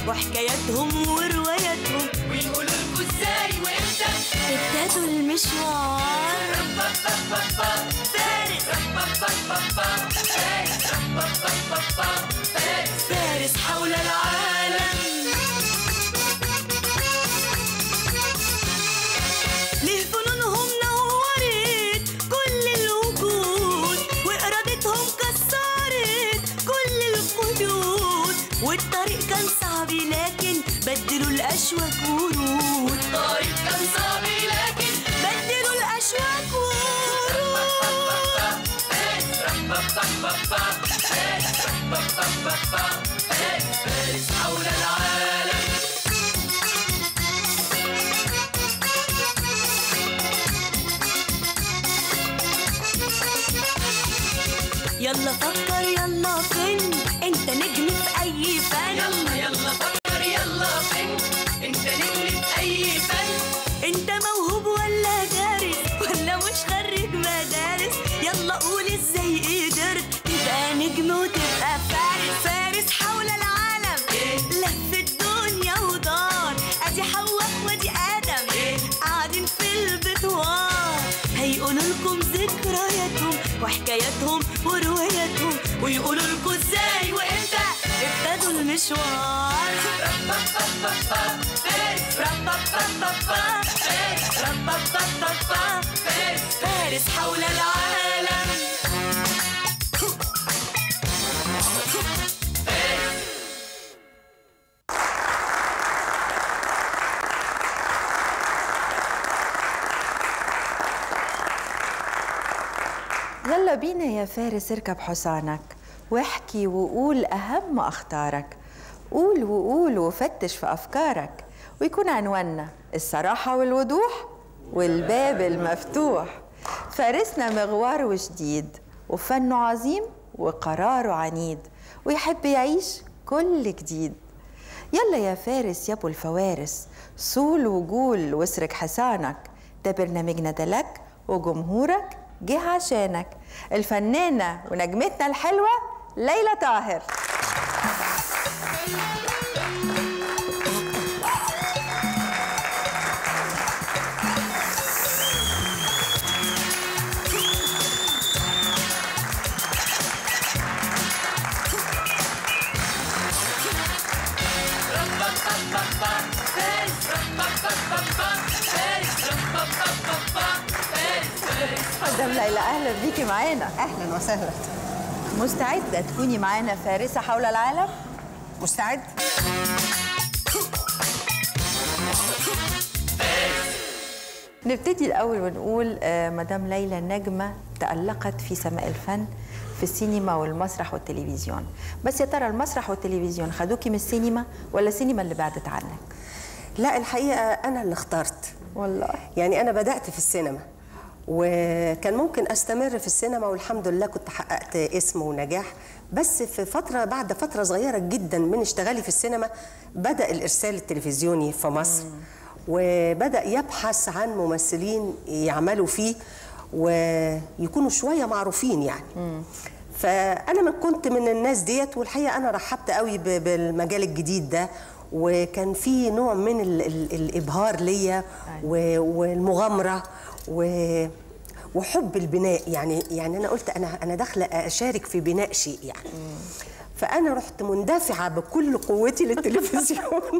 وحكاياتهم ورواياتهم ويقولوا لكم ازاي وامتى ابتدوا المشوار فارس فارس حول العالم ليه فنونهم نورت كل الوجود وإرادتهم كسرت كل القيود والطريق كان صعب لكن بدلوا الأشواك ورود طريق كان صعب لكن بدلوا الأشواك ورود فارس حول العالم يلا فكر يلا فين انت نجم في اي فن يلا يلا فكر يلا فين انت نجم في اي فن انت موهوب ولا دارس ولا مش خريج مدارس يلا قول ازاي قدرت تبقى نجم وتبقى فارس فارس حول العالم لف الدنيا ودار ادي حواء وادي ادم قاعدين في البطوار هيقولوا لكم ذكرياتهم وحكاياتهم ورواياتهم ويقولوا لكم ازاي وامتى ابتدوا المشوار فارس حول العالم يلا بينا يا فارس اركب حصانك واحكي وقول أهم أخطارك قول وقول وفتش في أفكارك ويكون عنواننا الصراحة والوضوح والباب المفتوح فارسنا مغوار وشديد وفنه عظيم وقراره عنيد ويحب يعيش كل جديد يلا يا فارس يا ابو الفوارس صول وجول واسرك حصانك ده برنامجنا ده لك وجمهورك جه عشانك الفنانة ونجمتنا الحلوة ليلى طاهر مدام ليلى أهلا بيكي معانا اهلا وسهلا مستعدة تكوني معانا فارسة حول العالم؟ مستعد نبتدي الأول ونقول آه، مدام ليلى نجمة تألقت في سماء الفن في السينما والمسرح والتلفزيون بس يا ترى المسرح والتلفزيون خدوكي من السينما ولا السينما اللي بعدت عنك؟ لا الحقيقه انا اللي اخترت والله يعني انا بدات في السينما وكان ممكن استمر في السينما والحمد لله كنت حققت اسم ونجاح بس في فتره بعد فتره صغيره جدا من اشتغالي في السينما بدا الارسال التلفزيوني في مصر وبدا يبحث عن ممثلين يعملوا فيه ويكونوا شويه معروفين يعني فانا من كنت من الناس ديت والحقيقه انا رحبت قوي ب- بالمجال الجديد ده وكان في نوع من ال ال الابهار ليا و- والمغامره و وحب البناء يعني يعني انا قلت انا انا داخله اشارك في بناء شيء يعني فانا رحت مندفعه بكل قوتي للتلفزيون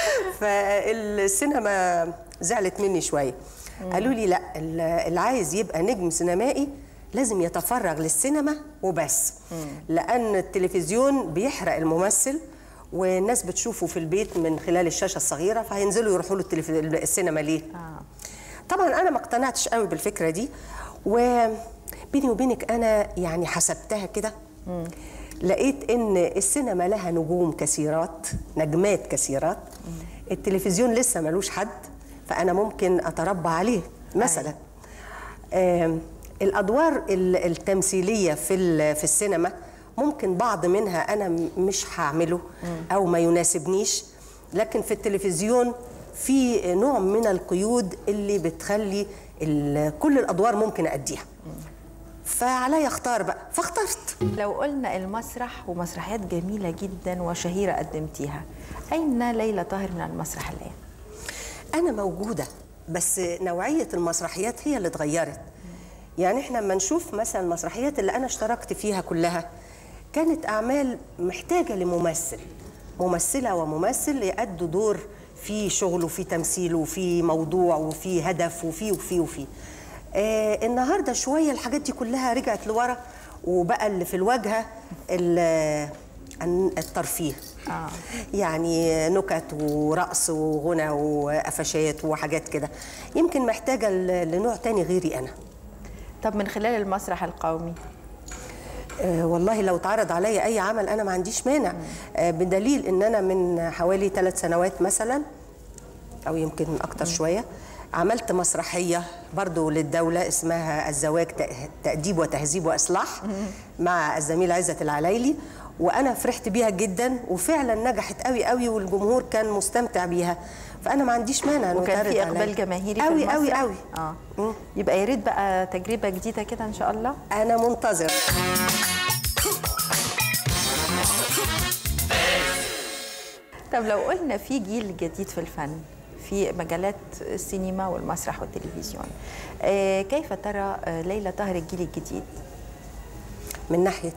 فالسينما زعلت مني شويه قالوا لي لا ال- اللي عايز يبقى نجم سينمائي لازم يتفرغ للسينما وبس لان التلفزيون بيحرق الممثل والناس بتشوفه في البيت من خلال الشاشه الصغيره فهينزلوا يروحوا له التلف... السينما ليه آه. طبعا انا ما اقتنعتش قوي بالفكره دي وبيني وبينك انا يعني حسبتها كده لقيت ان السينما لها نجوم كثيرات نجمات كثيرات التلفزيون لسه ملوش حد فانا ممكن اتربى عليه مثلا آم، الادوار ال- التمثيليه في ال- في السينما ممكن بعض منها انا م- مش هعمله او ما يناسبنيش لكن في التلفزيون في نوع من القيود اللي بتخلي ال- كل الادوار ممكن اديها فعليا اختار بقى فاخترت لو قلنا المسرح ومسرحيات جميلة جدا وشهيرة قدمتيها أين ليلى طاهر من المسرح الآن؟ انا موجوده بس نوعيه المسرحيات هي اللي اتغيرت يعني احنا لما نشوف مثلا المسرحيات اللي انا اشتركت فيها كلها كانت اعمال محتاجه لممثل ممثله وممثل يأدوا دور في شغل وفي تمثيل وفي موضوع وفي هدف وفي وفي وفي آه النهارده شويه الحاجات دي كلها رجعت لورا وبقى اللي في الواجهه ال- الترفيه آه. يعني نكت ورقص وغنى وقفشات وحاجات كده يمكن محتاجه ل- لنوع تاني غيري انا طب من خلال المسرح القومي آه، والله لو اتعرض عليا اي عمل انا ما عنديش مانع آه، بدليل ان انا من حوالي ثلاث سنوات مثلا او يمكن اكتر شويه عملت مسرحيه برضو للدوله اسمها الزواج تأ- تاديب وتهذيب واصلاح مع الزميل عزت العلايلي وانا فرحت بيها جدا وفعلا نجحت قوي قوي والجمهور كان مستمتع بيها فانا ما عنديش مانع إنه وكان يتعرض في عليا. إقبال جماهيري في قوي المسرح قوي قوي آه. مم. يبقى يا ريت بقى تجربة جديدة كده إن شاء الله انا منتظر طب لو قلنا في جيل جديد في الفن في مجالات السينما والمسرح والتلفزيون آه، كيف ترى آه، ليلى طاهر الجيل الجديد من ناحيه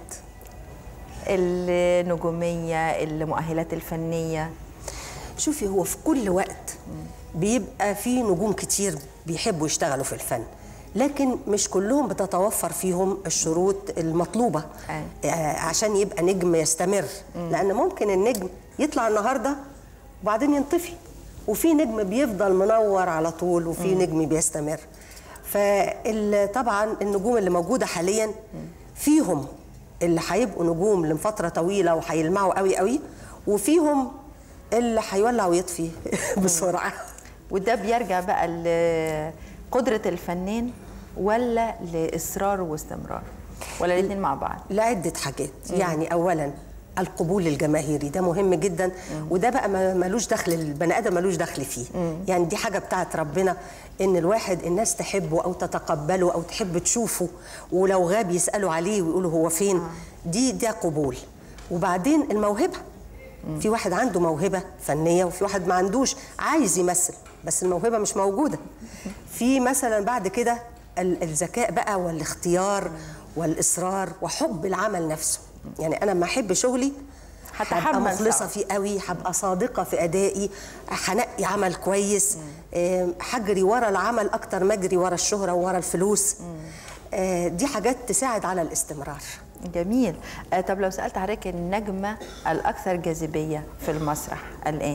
النجومية المؤهلات الفنية شوفي هو في كل وقت بيبقى في نجوم كتير بيحبوا يشتغلوا في الفن لكن مش كلهم بتتوفر فيهم الشروط المطلوبة أي. آه، عشان يبقى نجم يستمر لأن ممكن النجم يطلع النهاردة وبعدين ينطفي وفي نجم بيفضل منور على طول وفي نجم بيستمر فطبعا النجوم اللي موجودة حاليا فيهم اللي هيبقوا نجوم لفترة طويلة وهيلمعوا قوي قوي وفيهم اللي هيولع ويطفي بسرعة وده بيرجع بقى لقدرة الفنان ولا لإصرار واستمرار ولا الاثنين مع بعض لعدة حاجات يعني أولا القبول الجماهيري ده مهم جدا وده بقى ما- ملوش دخل البني ادم ملوش دخل فيه يعني دي حاجه بتاعت ربنا ان الواحد الناس تحبه او تتقبله او تحب تشوفه ولو غاب يسالوا عليه ويقولوا هو فين دي ده قبول وبعدين الموهبه في واحد عنده موهبه فنيه وفي واحد ما عندوش عايز يمثل بس الموهبه مش موجوده في مثلا بعد كده ال- الذكاء بقى والاختيار والاصرار وحب العمل نفسه يعني انا لما احب شغلي هبقى هتحمس مخلصه طبعاً. فيه قوي هبقى صادقه في ادائي هنقي عمل كويس آم، هجري ورا العمل اكتر ما اجري ورا الشهره وورا الفلوس آه، دي حاجات تساعد على الاستمرار جميل آه، طب لو سألت حضرتك النجمة الأكثر جاذبية في المسرح الآن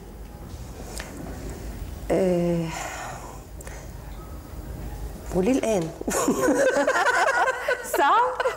آه، وليه الان صعب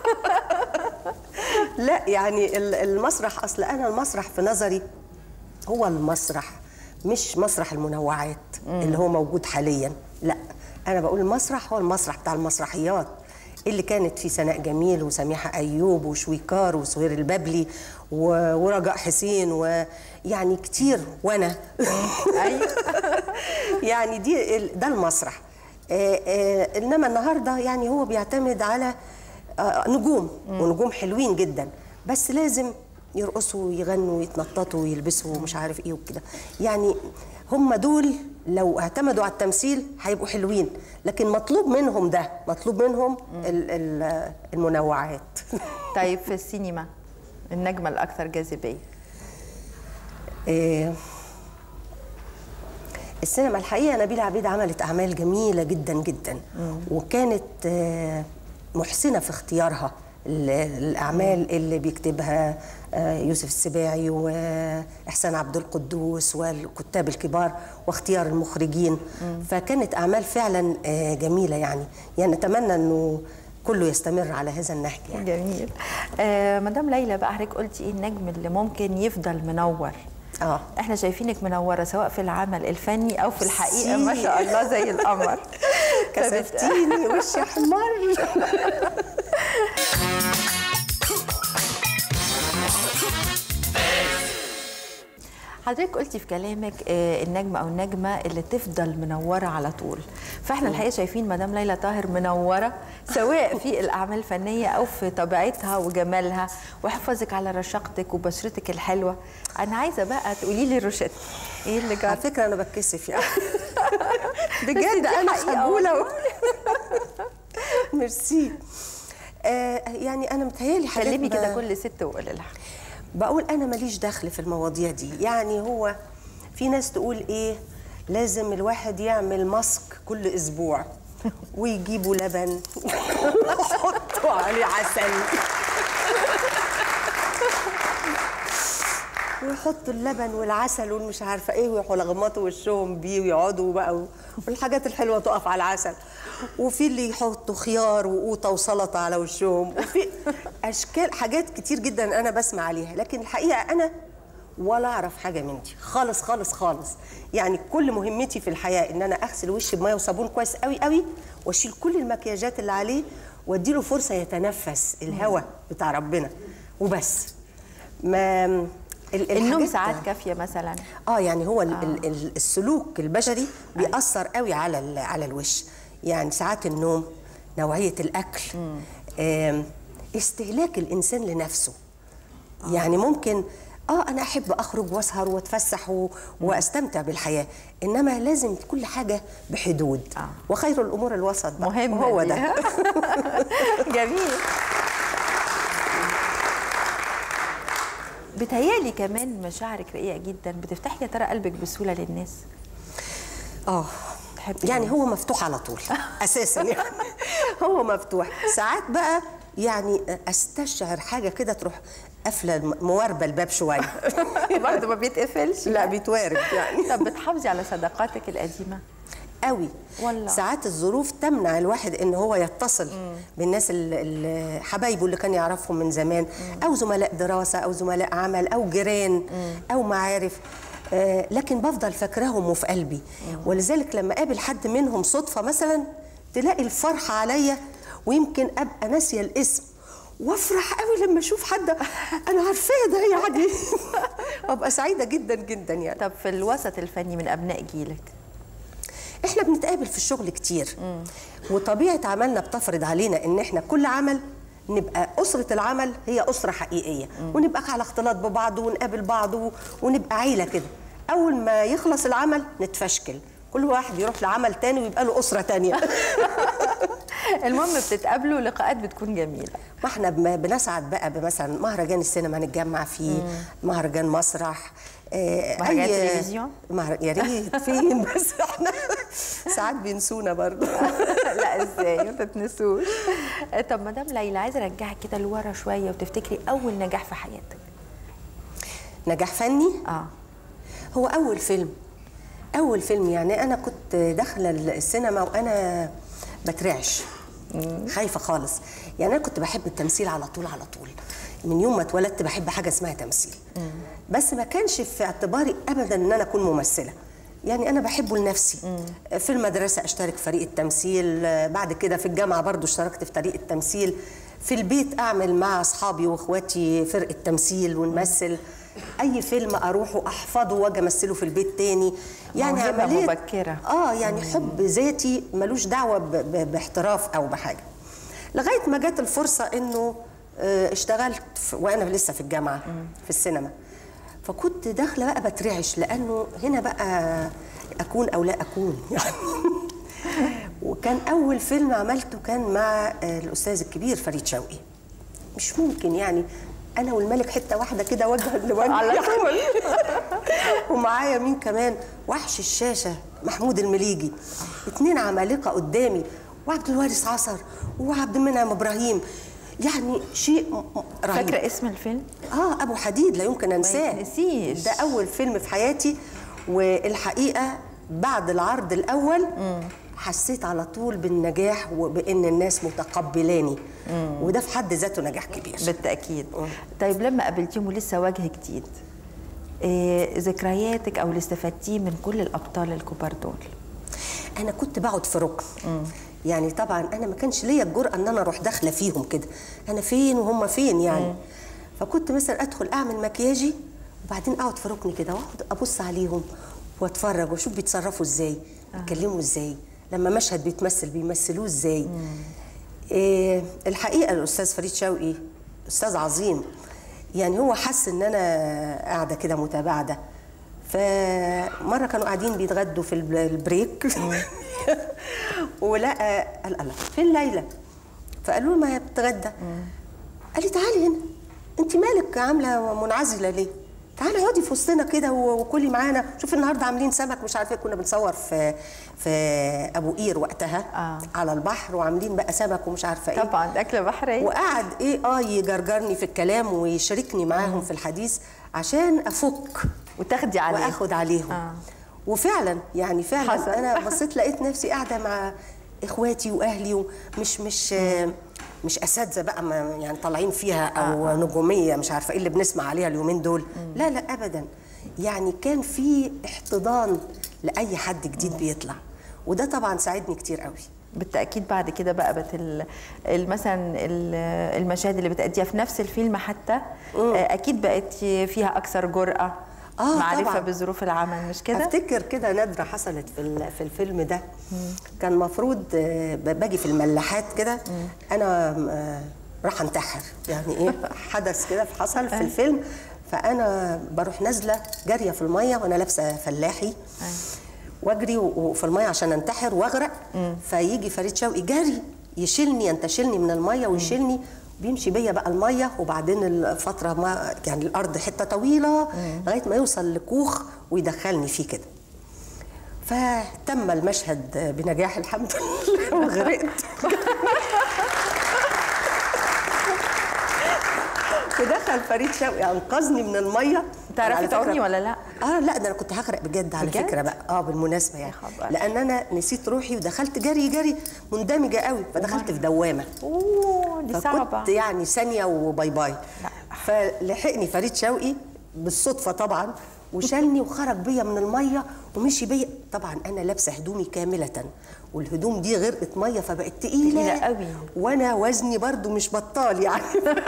لا يعني ال- المسرح اصل انا المسرح في نظري هو المسرح مش مسرح المنوعات اللي هو موجود حاليا لا انا بقول المسرح هو المسرح بتاع المسرحيات اللي كانت في سناء جميل وسميحه ايوب وشويكار وسهير البابلي و- ورجاء حسين ويعني كتير وانا أيوة. يعني دي ال- ده المسرح آه، آه، انما النهارده يعني هو بيعتمد على آه، نجوم ونجوم حلوين جدا بس لازم يرقصوا ويغنوا ويتنططوا ويلبسوا ومش عارف ايه وكده يعني هم دول لو اعتمدوا على التمثيل هيبقوا حلوين لكن مطلوب منهم ده مطلوب منهم ال- ال- المنوعات طيب في السينما النجمة الأكثر جاذبية آه، السينما الحقيقه نبيله عبيد عملت اعمال جميله جدا جدا وكانت آه، محسنه في اختيارها ال- الاعمال اللي بيكتبها آه، يوسف السباعي واحسان عبد القدوس والكتاب الكبار واختيار المخرجين فكانت اعمال فعلا آه، جميله يعني يعني نتمنى انه كله يستمر على هذا النهج يعني جميل آه مدام ليلى بقى حضرتك قلتي ايه النجم اللي ممكن يفضل منور اه احنا شايفينك منوره سواء في العمل الفني او في الحقيقه ما شاء الله زي القمر كسفتيني وشي احمر حضرتك قلتي في كلامك آه، النجمة أو النجمة اللي تفضل منورة على طول فاحنا الحقيقة شايفين مدام ليلى طاهر منورة سواء في الأعمال الفنية أو في طبيعتها وجمالها وحفظك على رشاقتك وبشرتك الحلوة أنا عايزة بقى تقولي لي روشتة إيه اللي على جرى فكره انا بتكسف يعني بس بجد دي انا حقيقة خجوله والله. ميرسي آه يعني انا متهيألي حاجات كلمي ب- كده كل ست وقولي لها بقول انا ماليش دخل في المواضيع دي يعني هو في ناس تقول ايه لازم الواحد يعمل ماسك كل اسبوع ويجيبوا لبن ويحطوا عليه عسل ويحطوا اللبن والعسل والمش عارفه ايه ويروحوا لغمطوا وشهم بيه ويقعدوا بقى و- والحاجات الحلوه تقف على العسل وفي اللي يحطوا خيار وقوطه وسلطه على وشهم وفي اشكال حاجات كتير جدا انا بسمع عليها لكن الحقيقه انا ولا اعرف حاجه من دي خالص خالص خالص يعني كل مهمتي في الحياه ان انا اغسل وشي بميه وصابون كويس قوي قوي واشيل كل المكياجات اللي عليه واديله فرصه يتنفس الهواء بتاع ربنا وبس ما ال- النوم الحاجات- ساعات كافية مثلا اه يعني هو ال- ال- ال- السلوك البشري بيأثر قوي على ال- على الوش يعني ساعات النوم نوعية الأكل آم، استهلاك الإنسان لنفسه يعني ممكن اه انا احب اخرج واسهر واتفسح و... واستمتع بالحياه انما لازم كل حاجه بحدود آه. وخير الامور الوسط بقى مهم هو دي. ده جميل بتهيألي كمان مشاعرك رقيقة جدا بتفتحي يا ترى قلبك بسهولة للناس اه تحبي يعني الناس. هو مفتوح على طول اساسا يعني هو مفتوح ساعات بقى يعني استشعر حاجه كده تروح قافله مواربه الباب شويه برضه ما بيتقفلش لا بيتوارب يعني طب بتحافظي على صداقاتك القديمة قوي والله. ساعات الظروف تمنع الواحد ان هو يتصل بالناس ال- ال- حبايبه اللي كان يعرفهم من زمان او زملاء دراسه او زملاء عمل او جيران او معارف آه، لكن بفضل فاكراهم وفي قلبي ولذلك لما اقابل حد منهم صدفه مثلا تلاقي الفرحه عليا ويمكن ابقى ناسيه الاسم وافرح قوي لما اشوف حد انا عارفاه ده يعني وابقى سعيده جدا جدا يعني طب في الوسط الفني من أبناء جيلك احنا بنتقابل في الشغل كتير وطبيعه عملنا بتفرض علينا ان احنا كل عمل نبقى أسرة العمل هي أسرة حقيقية ونبقى على اختلاط ببعض ونقابل بعض و- ونبقى عيلة كده أول ما يخلص العمل نتفشكل كل واحد يروح لعمل تاني ويبقى له أسرة تانية المهم بتتقابلوا لقاءات بتكون جميلة ما احنا بم- بنسعد بقى بمثلا مهرجان السينما نتجمع فيه مهرجان مسرح آه، مهرجان أي- تلفزيون؟ مهر... يا ريت فين بس احنا ساعات بينسونا برضه لا ازاي ما تتنسوش طب مدام ليلى عايزه ارجعك كده لورا شويه وتفتكري اول نجاح في حياتك نجاح فني اه هو اول فيلم اول فيلم يعني انا كنت داخله السينما وانا بترعش خايفه خالص يعني انا كنت بحب التمثيل على طول على طول من يوم ما اتولدت بحب حاجه اسمها تمثيل بس ما كانش في اعتباري ابدا ان انا اكون ممثله يعني انا بحبه لنفسي في المدرسه اشترك في فريق التمثيل بعد كده في الجامعه برضو اشتركت في فريق التمثيل في البيت اعمل مع اصحابي واخواتي فرقه تمثيل ونمثل اي فيلم اروحه احفظه واجي امثله في البيت تاني يعني موهبة عمليه مبكرة. اه يعني حب ذاتي ملوش دعوه ب- ب- باحتراف او بحاجه لغايه ما جت الفرصه انه آه، اشتغلت في- وانا لسه في الجامعه في السينما فكنت داخله بقى بترعش لانه هنا بقى اكون او لا اكون يعني وكان اول فيلم عملته كان مع آه، الاستاذ الكبير فريد شوقي مش ممكن يعني انا والملك حته واحده كده وجها لوجه على طول ومعايا مين كمان وحش الشاشه محمود المليجي اتنين عمالقه قدامي وعبد الوارث عصر وعبد المنعم ابراهيم يعني شيء م- م- رهيب فاكره اسم الفيلم اه ابو حديد لا يمكن انساه يتنسيش. ده اول فيلم في حياتي والحقيقه بعد العرض الاول حسيت على طول بالنجاح وبان الناس متقبلاني وده في حد ذاته نجاح كبير بالتاكيد طيب لما قابلتيهم ولسه وجه جديد إيه ذكرياتك او اللي استفدتيه من كل الابطال الكبار دول انا كنت بقعد في ركن يعني طبعا انا ما كانش ليا الجرأه ان انا اروح داخله فيهم كده انا فين وهم فين يعني فكنت مثلا ادخل اعمل مكياجي وبعدين اقعد في ركن كده واقعد ابص عليهم واتفرج واشوف بيتصرفوا ازاي بيتكلموا ازاي لما مشهد بيتمثل بيمثلوه ازاي إيه الحقيقه الاستاذ فريد شوقي استاذ عظيم يعني هو حس ان انا قاعده كده متباعده فمره كانوا قاعدين بيتغدوا في الب- البريك ولقى قال الله فين ليلى فقالوا له ما هي بتتغدى قال لي تعالي هنا انت مالك عامله منعزله ليه تعالي اقعدي في وسطنا كده و- وكلي معانا شوفي النهارده عاملين سمك مش عارفه إيه، كنا بنصور في في ابو قير وقتها آه. على البحر وعاملين بقى سمك ومش عارفه ايه طبعا ده اكله بحريه وقعد ايه اه يجرجرني في الكلام ويشاركني معاهم في الحديث عشان افك وتاخدي عليه واخد عليهم آه. وفعلا يعني فعلا حصل. انا بصيت لقيت نفسي قاعده مع اخواتي واهلي ومش مش آه، مش اساتذه بقى ما يعني طالعين فيها او نجوميه مش عارفه ايه اللي بنسمع عليها اليومين دول لا لا ابدا يعني كان في احتضان لاي حد جديد بيطلع وده طبعا ساعدني كتير قوي بالتاكيد بعد كده بقى بت ال- ال- مثلا ال- المشاهد اللي بتأديها في نفس الفيلم حتى آه، اكيد بقت فيها اكثر جرأه آه، معرفه طبعاً. بظروف العمل مش كده افتكر كده نادره حصلت في ال- في الفيلم ده كان مفروض آه، ب- باجي في الملاحات كده انا آه، راح انتحر يعني ايه حدث كده حصل في الفيلم فانا بروح نازله جاريه في الميه وانا لابسه فلاحي واجري و- وفي الميه عشان انتحر واغرق فيجي فريد شوقي جري يشيلني ينتشلني من الميه ويشيلني بيمشي بيا بقى الميه وبعدين الفتره ما يعني الارض حته طويله لغايه ما يوصل لكوخ ويدخلني فيه كده فتم المشهد بنجاح الحمد لله وغرقت ودخل فريد شوقي انقذني من الميه تعرفي على فكرة- تعومي ولا لا؟ اه لا ده انا كنت هغرق بجد على بجد؟ فكره بقى اه بالمناسبه يعني خبر. لان انا نسيت روحي ودخلت جري جري مندمجه قوي فدخلت في دوامه اوه دي صعبه فكنت يعني ثانيه وباي باي فلحقني فريد شوقي بالصدفه طبعا وشالني وخرج بيا من الميه ومشي بيا طبعا انا لابسه هدومي كامله والهدوم دي غرقت ميه فبقت تقيله تقيلة قوي. وانا وزني برضو مش بطال يعني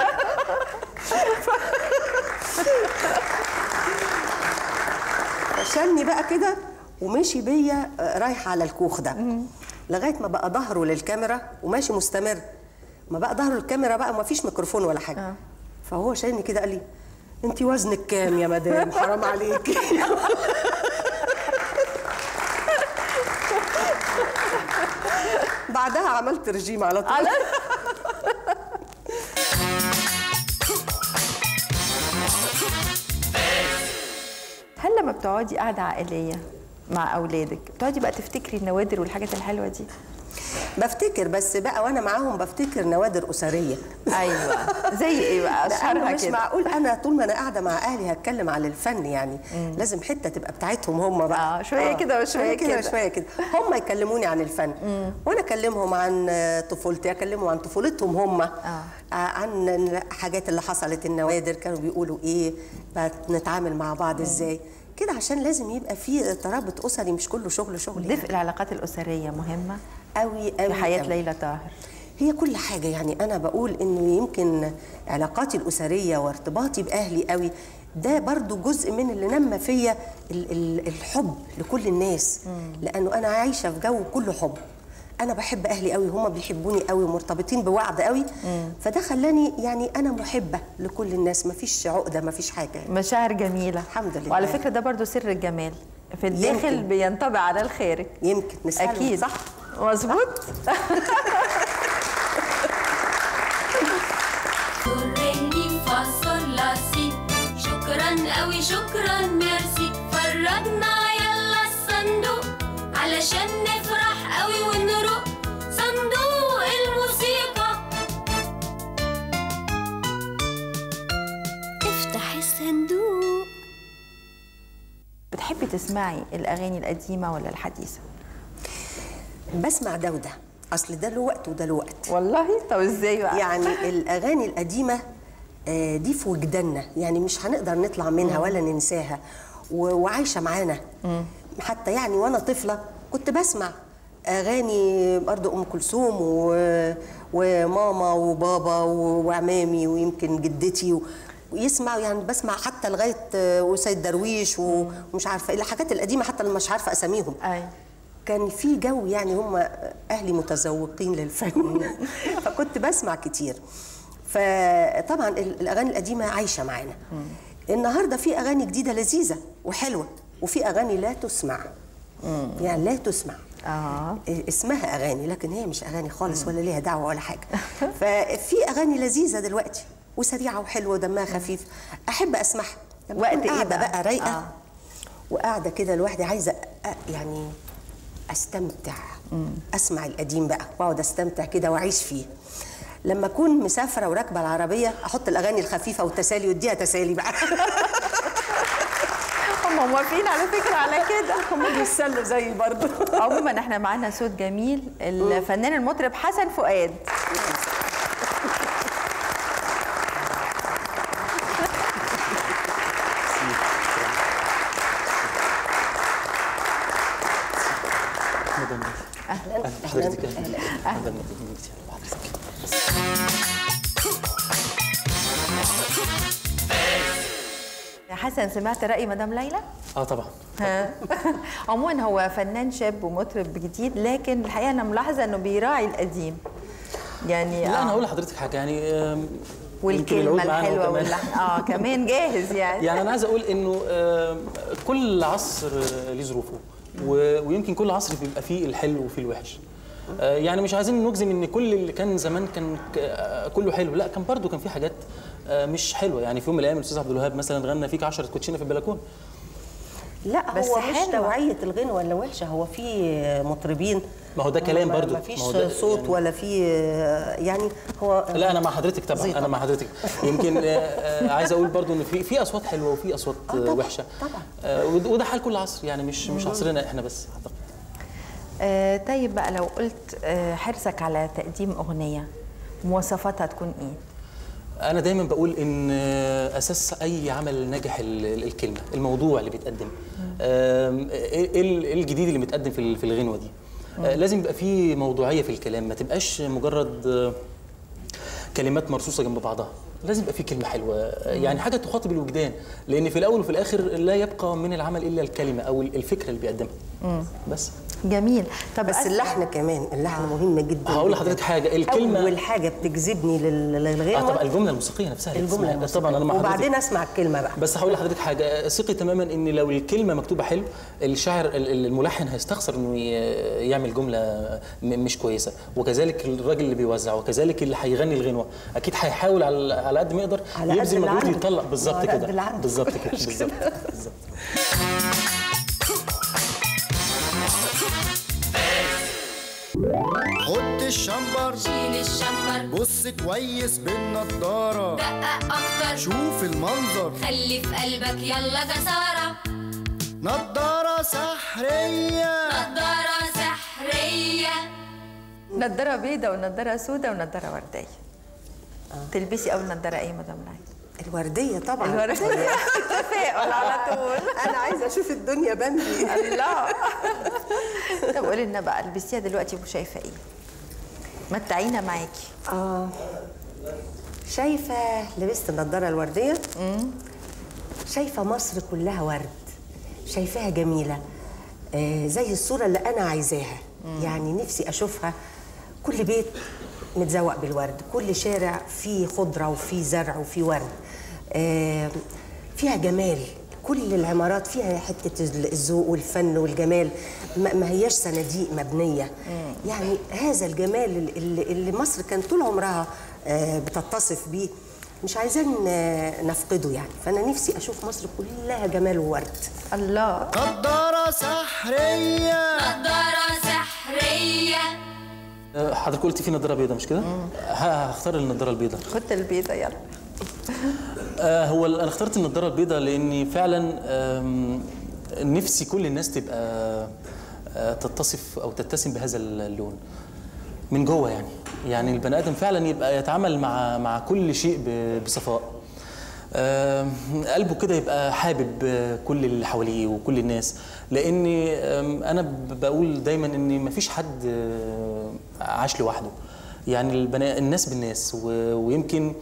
فشالني بقى كده ومشي بيا آه، رايح على الكوخ ده لغايه ما بقى ظهره للكاميرا وماشي مستمر ما بقى ظهره للكاميرا بقى ما فيش ميكروفون ولا حاجه آه. فهو شايلني كده قال لي انت وزنك كام يا مدام حرام عليكي بعدها عملت رجيم على طول على هل لما بتقعدي قاعده عائليه مع اولادك بتقعدي بقى تفتكري النوادر والحاجات الحلوه دي بفتكر بس بقى وانا معاهم بفتكر نوادر اسريه ايوه زي ايه بقى لأنه اشهرها مش كده معقول انا طول ما انا قاعده مع اهلي هتكلم عن الفن يعني لازم حته تبقى بتاعتهم هم بقى آه، شوية كده وشوية شويه كده كده. وشويه كده هم يكلموني عن الفن وانا اكلمهم عن آه، طفولتي اكلمهم عن طفولتهم هم آه. عن الحاجات اللي حصلت النوادر كانوا بيقولوا ايه نتعامل مع بعض ازاي كده عشان لازم يبقى في ترابط اسري مش كله شغل شغل يعني. دفء العلاقات الاسريه مهمه قوي قوي في حياه قوي. ليلى طاهر هي كل حاجة يعني أنا بقول إنه يمكن علاقاتي الأسرية وارتباطي بأهلي قوي ده برضو جزء من اللي نمى فيا ال- ال- الحب لكل الناس لأنه أنا عايشة في جو كله حب أنا بحب أهلي قوي هم بيحبوني قوي ومرتبطين بوعد قوي فده خلاني يعني أنا محبة لكل الناس مفيش عقدة مفيش حاجة يعني. مشاعر جميله الحمد لله. وعلى فكره ده برضو سر الجمال في الداخل يمكن. بينطبع على الخارج يمكن نسألهم اكيد صح مظبوط ريني فا صول لا سي شكرا قوي شكرا ميرسي فرجنا يلا الصندوق علشان نفرح قوي ونروق صندوق الموسيقى افتح الصندوق بتحبي تسمعي الاغاني القديمه ولا الحديثه بسمع ده وده أصل ده له وقت وده له وقت والله طب ازاي بقى يعني الاغاني القديمه آه، دي في وجداننا يعني مش هنقدر نطلع منها ولا ننساها و- وعايشه معانا حتى يعني وانا طفله كنت بسمع اغاني برضو ام كلثوم و... وماما وبابا و- وعمامي ويمكن جدتي و... يسمع يعني بسمع حتى لغايه آه، وسيد درويش و- ومش عارفه ايه الحاجات القديمه حتى اللي مش عارفه اساميهم اي كان في جو يعني هم اهلي متذوقين للفن فكنت بسمع كتير فطبعا ال- الاغاني القديمه عايشه معانا النهارده في اغاني جديده لذيذه وحلوه وفي اغاني لا تسمع يعني لا تسمع اه إيه اسمها اغاني لكن هي مش اغاني خالص ولا ليها دعوه ولا حاجه ففي اغاني لذيذه دلوقتي وسريعه وحلوه ودمها خفيف احب اسمعها لما وقت أكون إيه قاعده بقى؟ بقى رايقه آه. وقاعده كده لوحدي عايزه أ- يعني استمتع اسمع القديم بقى واقعد استمتع كده واعيش فيه لما اكون مسافره وراكبه العربيه احط الاغاني الخفيفه والتسالي واديها تسالي بقى هم موافقين على فكره على كده هم بيتسلوا زيي برضه عموما احنا معانا صوت جميل الفنان المطرب حسن فؤاد اهلا حضرتك اهلا اهلا حضرتك يا حسن سمعت راي مدام ليلى اه طبعا ها. عموما هو فنان شاب ومطرب جديد لكن الحقيقه انا ملاحظه انه بيراعي القديم يعني لا انا آه. هقول لحضرتك حاجه يعني آم، يمكن والكلمه العود معانا الحلوه وكمان. واللحن اه كمان جاهز يعني يعني انا عايز اقول انه آم، كل عصر آه، ليه ظروفه و- ويمكن كل عصر بيبقى فيه الحلو وفيه الوحش آه، يعني مش عايزين نجزم ان كل اللي كان زمان كان ك- آه، كله حلو لا كان برضو كان في حاجات آه، مش حلوه يعني في يوم من الايام الاستاذ عبد الوهاب مثلا غنى فيك 10 كوتشينه في البلكونه لا بس هو مش حلوة. توعية الغنى ولا وحشة هو في مطربين ما هو ده كلام ما- برضو. ما فيش ما هو ده صوت يعني- ولا في يعني هو لا انا مع حضرتك طبعا زي انا مع حضرتك يمكن آه، آه، عايز اقول برضو ان في في اصوات حلوه وفي اصوات آه، طبعاً، وحشه طبعاً. آه، وده وده حال كل عصر يعني مش مش عصرنا احنا بس اعتقد آه طيب بقى لو قلت آه حرصك على تقديم اغنيه مواصفاتها تكون ايه انا دايما بقول ان آه، اساس اي عمل ناجح ال- ال- الكلمه الموضوع اللي بيتقدم آم، ايه إيه ال- إيه الجديد اللي متقدم في ال- في الغنوه دي آه، لازم يبقى في موضوعيه في الكلام ما تبقاش مجرد آه، كلمات مرصوصه جنب بعضها لازم يبقى في كلمه حلوه آه، يعني حاجه تخاطب الوجدان لان في الاول وفي الاخر لا يبقى من العمل الا الكلمه او ال- الفكره اللي بيقدمها بس جميل طب بس أسأل- اللحن كمان اللحن مهم جدا هقول جداً. لحضرتك حاجه الكلمه اول حاجه بتجذبني لل- اه للغنوه طبعا الجمله الموسيقيه نفسها اللي الجمله بتسمعها. طبعا انا مع حضرتك وبعدين اسمع الكلمه بقى بس هقول لحضرتك حاجه ثقي تماما ان لو الكلمه مكتوبه حلو الشاعر ال- ال- الملحن هيستخسر انه ي- يعمل جمله م- مش كويسه وكذلك الراجل اللي بيوزع وكذلك اللي هيغني الغنوه اكيد هيحاول على على قد ما يقدر على قد يبذل اللي مجهود عنده. يطلع بالظبط على قد كده اللي عنده. بالظبط كده بالظبط بالظبط حط الشمبر شيل الشمبر بص كويس بالنضارة دقق اكتر شوف المنظر خلي في قلبك يلا جسارة نضارة سحرية نضارة سحرية نضاره بيضه ونضاره سودة ونضاره ورديه تلبسي اول نضاره ايه مدام ليلى الورديه طبعا الورديه تفاؤل على طول انا عايزه اشوف الدنيا بمبي الله طب قولي لنا بقى البسيها دلوقتي وشايفه ايه متعينا معاكي اه شايفه لبست النضاره الورديه شايفه مصر كلها ورد شايفاها جميله آه زي الصوره اللي انا عايزاها يعني نفسي اشوفها كل بيت متزوق بالورد كل شارع فيه خضره وفيه زرع وفيه ورد آه فيها جمال كل العمارات فيها حته الذوق والفن والجمال ما ما هياش صناديق مبنيه يعني هذا الجمال اللي, اللي مصر كانت طول عمرها آه، بتتصف بيه مش عايزين آه، نفقده يعني فانا نفسي اشوف مصر كلها جمال وورد الله نضارة سحرية نضارة سحرية آه، حضرتك قلت في نضاره بيضاء مش كده؟ ه- هختار النضاره البيضاء خد البيضه يلا آه، هو ال- انا اخترت النضاره البيضاء لاني فعلا آم، نفسي كل الناس تبقى آه، تتصف او تتسم بهذا اللون من جوه يعني يعني البني ادم فعلا يبقى يتعامل مع مع كل شيء ب- بصفاء آم، قلبه كده يبقى حابب آه، كل اللي حواليه وكل الناس لاني آم، انا ب- بقول دايما ان مفيش حد آه، عاش لوحده يعني البناء الناس بالناس و- ويمكن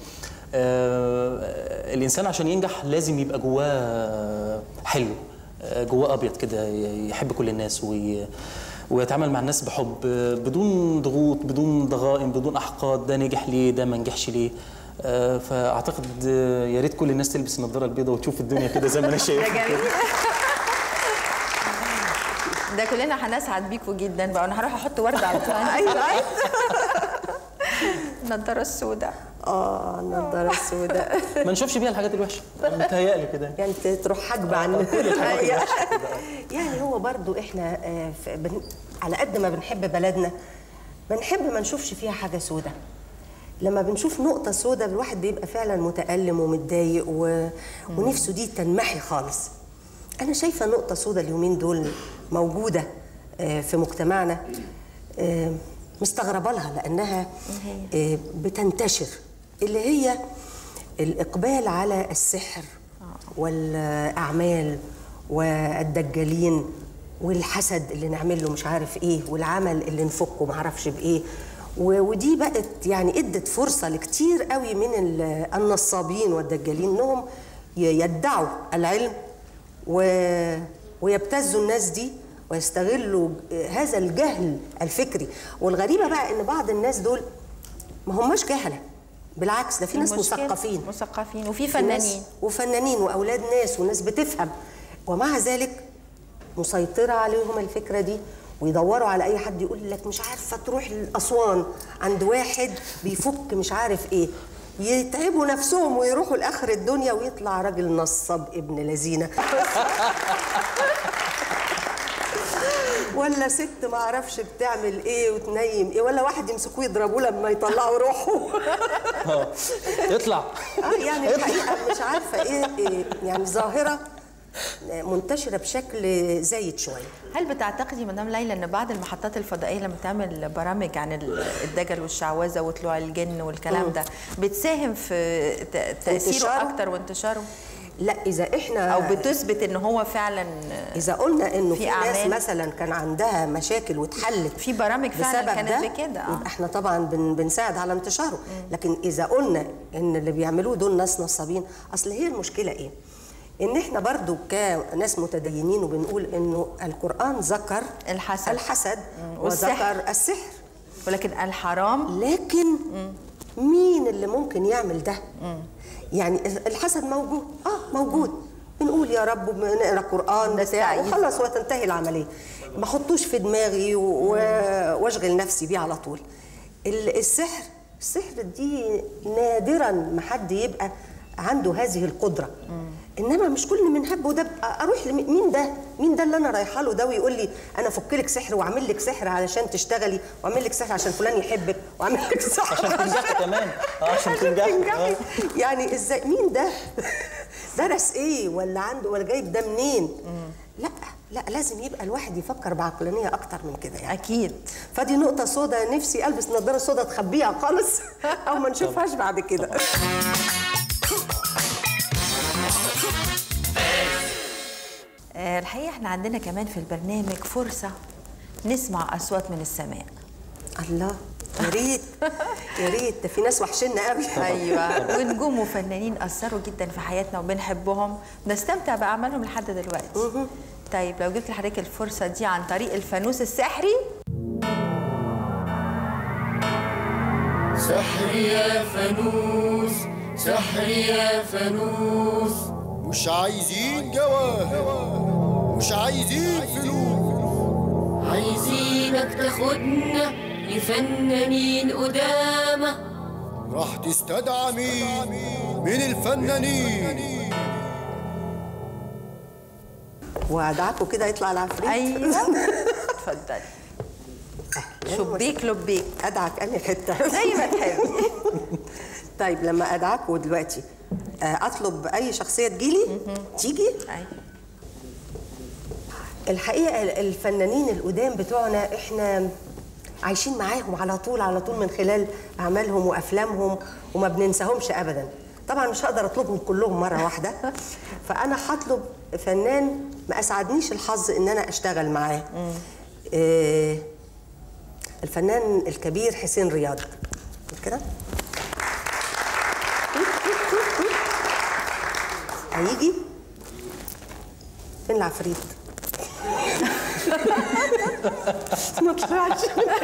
آه، الانسان عشان ينجح لازم يبقى جواه حلو آه، جواه ابيض كده يحب كل الناس وي ويتعامل مع الناس بحب آه، بدون ضغوط بدون ضغائن بدون احقاد ده نجح ليه ده ما نجحش ليه آه، فاعتقد آه، يا ريت كل الناس تلبس النضاره البيضاء وتشوف الدنيا كده زي ما انا شايف جميل ده كلنا هنسعد بيكوا جدا بقى انا هروح احط ورده على طول ايوه النضاره السوداء اه النضاره السوداء ما نشوفش بيها الحاجات الوحشه متهيألي كده يعني ت- تروح حاجبه عن يعني هو برضو احنا آه، ف- بن... على قد ما بنحب بلدنا بنحب ما نشوفش فيها حاجه سودة لما بنشوف نقطة سودة الواحد بيبقى فعلا متألم ومتضايق و... ونفسه دي تنمحي خالص أنا شايفة نقطة سودة اليومين دول موجودة آه، في مجتمعنا آه، مستغربة لها لأنها آه، بتنتشر اللي هي الإقبال على السحر والأعمال والدجالين والحسد اللي نعمل له مش عارف ايه والعمل اللي نفكه ما اعرفش بايه و- ودي بقت يعني ادت فرصه لكتير قوي من ال- النصابين والدجالين انهم ي- يدعوا العلم و- ويبتزوا الناس دي ويستغلوا هذا الجهل الفكري والغريبه بقى ان بعض الناس دول ما هماش جهله بالعكس ده في ناس المشكلة مثقفين مثقفين وفي في ناس- فنانين وفنانين واولاد ناس وناس بتفهم ومع ذلك مسيطره عليهم الفكره دي ويدوروا على اي حد يقول لك مش عارفه تروح لاسوان عند واحد بيفك مش عارف ايه يتعبوا نفسهم ويروحوا لاخر الدنيا ويطلع راجل نصاب ابن لذينه ولا ست ما اعرفش بتعمل ايه وتنيم ايه ولا واحد يمسكوه يضربوه لما يطلعوا روحه آه. اطلع اه يعني الحقيقه مش عارفه ايه, إيه يعني ظاهره منتشره بشكل زايد شويه هل بتعتقدي مدام ليلى ان بعض المحطات الفضائيه لما بتعمل برامج عن ال- الدجل والشعوذه وطلوع الجن والكلام ده بتساهم في ت- تاثيره انتشاره؟ اكتر وانتشاره لا اذا احنا او بتثبت ان هو فعلا اذا قلنا انه في في, ناس أعمال؟ مثلا كان عندها مشاكل واتحلت في برامج فعلا بسبب كانت ده بكده آه. يبقى احنا طبعا بن بنساعد على انتشاره لكن اذا قلنا ان اللي بيعملوه دول ناس نصابين اصل هي المشكله ايه ان احنا برضو كناس متدينين وبنقول انه القران ذكر الحسد. الحسد والسحر. وذكر السحر ولكن الحرام لكن مين اللي ممكن يعمل ده يعني الحسد موجود اه موجود بنقول يا رب نقرا قران بتاع نستعيذ. وخلص وتنتهي العمليه ما احطوش في دماغي و- و- واشغل نفسي بيه على طول ال- السحر السحر دي نادرا ما حد يبقى عنده هذه القدره انما مش كل من هب ودب اروح لمين مين ده مين ده اللي انا رايحه له ده ويقول لي انا افك لك سحر واعمل لك سحر علشان تشتغلي واعمل لك سحر عشان فلان يحبك واعمل لك سحر عشان تنجحي كمان اه عشان عشان تنجحي تنجحي آه. يعني ازاي مين ده درس ايه ولا عنده ولا جايب ده منين لا لا لازم يبقى الواحد يفكر بعقلانيه اكتر من كده يعني اكيد فدي نقطه سودا نفسي البس نظاره سودا تخبيها خالص او ما نشوفهاش بعد كده آه، الحقيقه احنا عندنا كمان في البرنامج فرصه نسمع اصوات من السماء الله يا ريت يا ريت ده في ناس وحشنا قوي ايوه ونجوم وفنانين اثروا جدا في حياتنا وبنحبهم نستمتع باعمالهم لحد دلوقتي طيب لو جبت لحضرتك الفرصه دي عن طريق الفانوس السحري سحري يا فانوس سحري يا فانوس مش عايزين جواهر مش عايزين فلوس عايزينك تاخدنا لفنانين قدامى راح تستدعى مين من الفنانين وادعكوا كده يطلع العفريت ايوه اتفضلي شبيك لبيك ادعك انهي حته زي ما تحبي طيب لما ادعكوا دلوقتي آه، اطلب اي شخصيه تجيلي تيجي ايوه الحقيقه الفنانين القدام بتوعنا احنا عايشين معاهم على طول على طول من خلال اعمالهم وافلامهم وما بننساهمش ابدا طبعا مش هقدر اطلبهم كلهم مره واحده فانا هطلب فنان ما اسعدنيش الحظ ان انا اشتغل معاه آه الفنان الكبير حسين رياض كده هيجي فين العفريت ما طلعش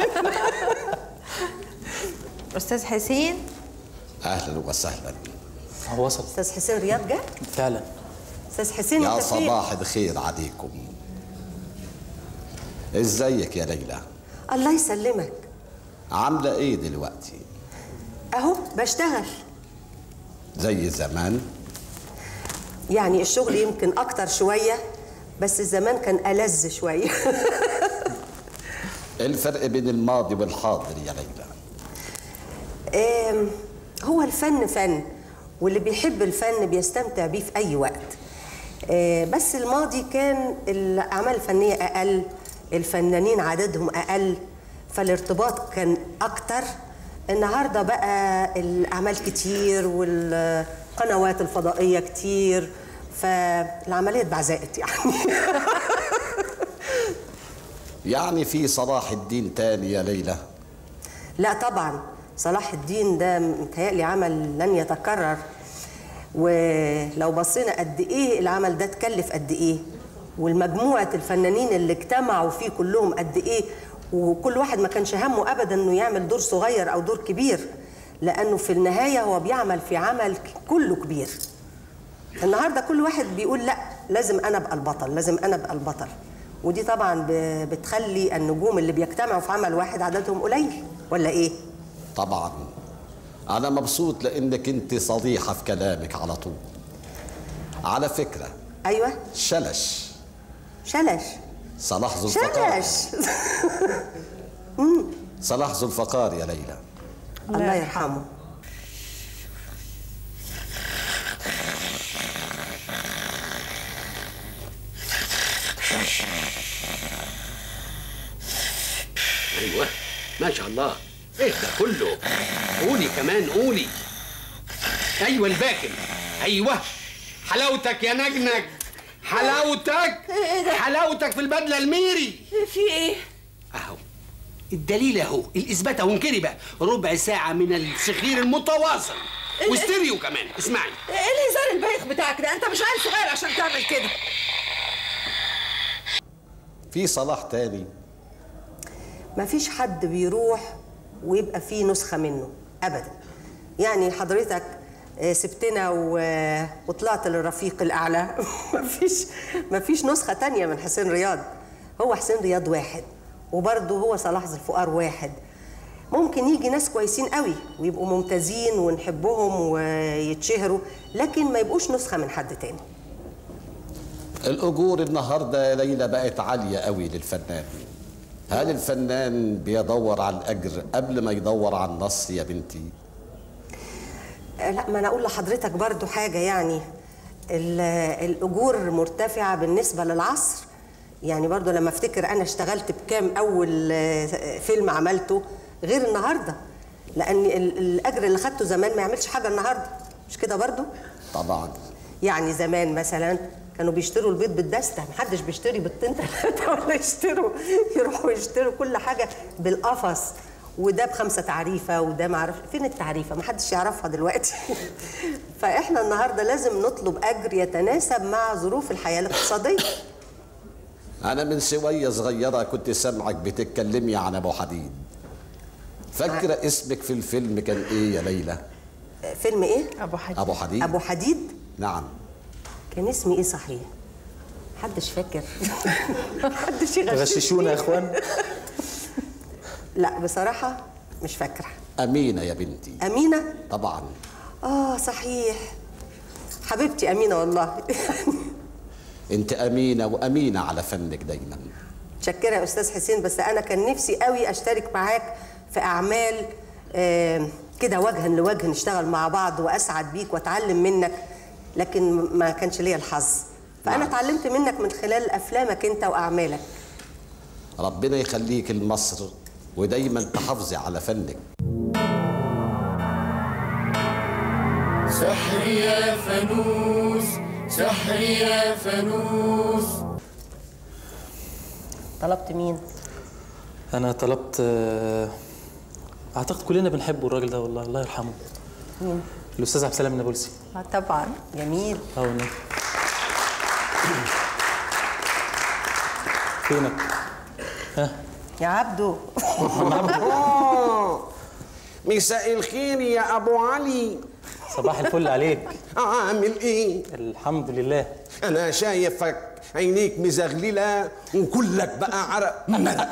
استاذ حسين اهلا وسهلا هو وصل استاذ حسين رياض جه فعلا استاذ حسين يا انت فين صباح الخير عليكم ازيك يا ليلى الله يسلمك عامله ايه دلوقتي اهو بشتغل زي زمان يعني الشغل يمكن اكتر شويه بس زمان كان ألذ شويه إيه الفرق بين الماضي والحاضر يا ليلى آم، هو الفن فن واللي بيحب الفن بيستمتع بيه في أي وقت آه، بس الماضي كان الأعمال الفنية أقل الفنانين عددهم أقل فالارتباط كان أكتر النهاردة بقى الأعمال كتير والقنوات الفضائية كتير فالعملية اتبعزقت يعني يعني في صلاح الدين تاني يا ليلى لا طبعا صلاح الدين ده متهيألي عمل لن يتكرر ولو بصينا قد ايه العمل ده اتكلف قد ايه والمجموعة الفنانين اللي اجتمعوا فيه كلهم قد ايه وكل واحد ما كانش همه ابدا انه يعمل دور صغير او دور كبير لانه في النهاية هو بيعمل في عمل كله كبير النهارده كل واحد بيقول لا لازم انا ابقى البطل لازم انا ابقى البطل ودي طبعا ب- بتخلي النجوم اللي بيجتمعوا في عمل واحد عددهم قليل ولا ايه طبعا انا مبسوط لانك انت صريحه في كلامك على طول على فكره ايوه شلش شلش صلاح ذو الفقار شلش صلاح ذو الفقار يا ليلى الله يرحمه ايوه ما شاء الله ايه ده كله قولي كمان قولي ايوه الباكل ايوه حلاوتك يا نجنج حلاوتك حلاوتك في البدله الميري في ايه؟ اهو الدليل اهو الاثبات اهو انكري بقى ربع ساعه من الصخير المتواصل واستريو كمان اسمعي ايه الهزار البايخ بتاعك ده؟ انت مش عيل صغير عشان تعمل كده في صلاح تاني مفيش حد بيروح ويبقى فيه نسخة منه أبدا يعني حضرتك آه، سبتنا و- وطلعت للرفيق الأعلى مفيش مفيش نسخة تانية من حسين رياض هو حسين رياض واحد وبرضه هو صلاح ذو الفقار واحد ممكن يجي ناس كويسين قوي ويبقوا ممتازين ونحبهم ويتشهروا لكن ما يبقوش نسخة من حد تاني الأجور النهاردة يا ليلى بقت عالية قوي للفنان هل الفنان بيدور على الأجر قبل ما يدور على النص يا بنتي؟ آه، لا ما انا اقول لحضرتك برضو حاجه يعني ال- الاجور مرتفعه بالنسبه للعصر يعني برضو لما افتكر انا اشتغلت بكام اول آه، فيلم عملته غير النهارده لان ال- الاجر اللي خدته زمان ما يعملش حاجه النهارده مش كده برضو طبعا يعني زمان مثلا كانوا بيشتروا البيض بالدستة محدش بيشتري بيضتين ثلاثة ولا يشتروا يروحوا يشتروا كل حاجة بالقفص وده بخمسة تعريفة وده معرف فين التعريفة محدش يعرفها دلوقتي فإحنا النهاردة لازم نطلب أجر يتناسب مع ظروف الحياة الاقتصادية أنا من شوية صغيرة كنت سامعك بتتكلمي عن أبو حديد فاكرة اسمك في الفيلم كان إيه يا ليلى؟ فيلم إيه؟ ابو حاج أبو حديد؟ أبو حديد نعم كان اسمي إيه صحيح؟ محدش فاكر محدش يغششني غششونا يا اخوان لا بصراحة مش فاكرة أمينة يا بنتي أمينة طبعا آه صحيح حبيبتي أمينة والله أنت أمينة وأمينة على فنك دايما متشكرة يا أستاذ حسين بس أنا كان نفسي قوي أشترك معاك في أعمال آه، كده وجها لوجه نشتغل مع بعض وأسعد بيك وأتعلم منك لكن ما كانش ليا الحظ فأنا نعم. اتعلمت منك من خلال أفلامك أنت وأعمالك ربنا يخليك لمصر ودايما تحافظي على فنك سحر يا فانوس سحر يا فانوس طلبت مين؟ انا طلبت آه، اعتقد كلنا بنحبه الراجل ده والله الله يرحمه الاستاذ عبد السلام النابلسي آه طبعا جميل اه والله فينك؟ ها يا عبدو مساء الخير يا ابو علي صباح الفل عليك عامل ايه الحمد لله انا شايفك عينيك مزغلله وكلك بقى عرق مدق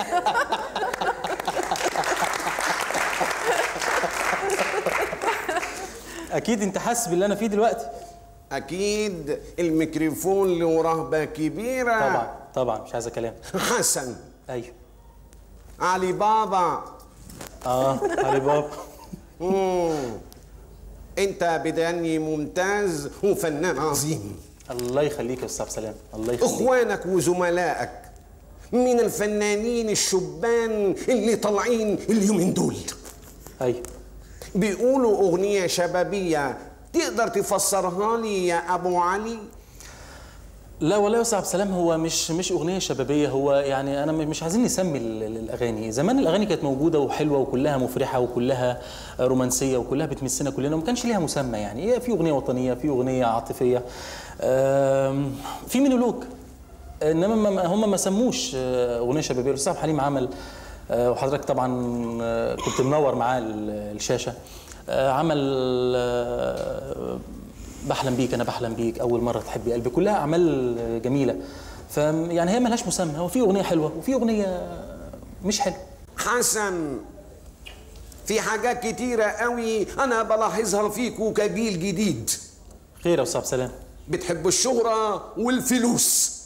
اكيد انت حاسس باللي انا فيه دلوقتي اكيد الميكروفون له رهبه كبيره طبعا طبعا مش عايزه كلام حسن ايوه علي بابا اه علي بابا مم. انت بدني ممتاز وفنان عظيم الله يخليك يا استاذ عبد السلام الله يخليك اخوانك وزملائك من الفنانين الشبان اللي طالعين اليومين دول ايوه بيقولوا اغنيه شبابيه تقدر تفسرها لي يا ابو علي لا والله يا استاذ عبد السلام هو مش مش اغنيه شبابيه هو يعني انا مش عايزين نسمي ال- ال- الاغاني زمان الاغاني كانت موجوده وحلوه وكلها مفرحه وكلها رومانسيه وكلها بتمسنا كلنا وما كانش ليها مسمى يعني هي في اغنيه وطنيه في اغنيه عاطفيه آم، في مونولوج انما ما- هم ما سموش آه، اغنيه شبابيه الاستاذ عبد الحليم عمل آه، وحضرتك طبعا آه، كنت منور معاه ال- الشاشه آه، عمل آه، بحلم بيك انا بحلم بيك اول مره تحبي قلبي كلها اعمال جميله ف يعني هي ملهاش مسمى هو في اغنيه حلوه وفي اغنيه مش حلوه حسن في حاجات كتيرة قوي أنا بلاحظها فيكوا كجيل جديد خير يا استاذ عبد السلام بتحبوا الشهرة والفلوس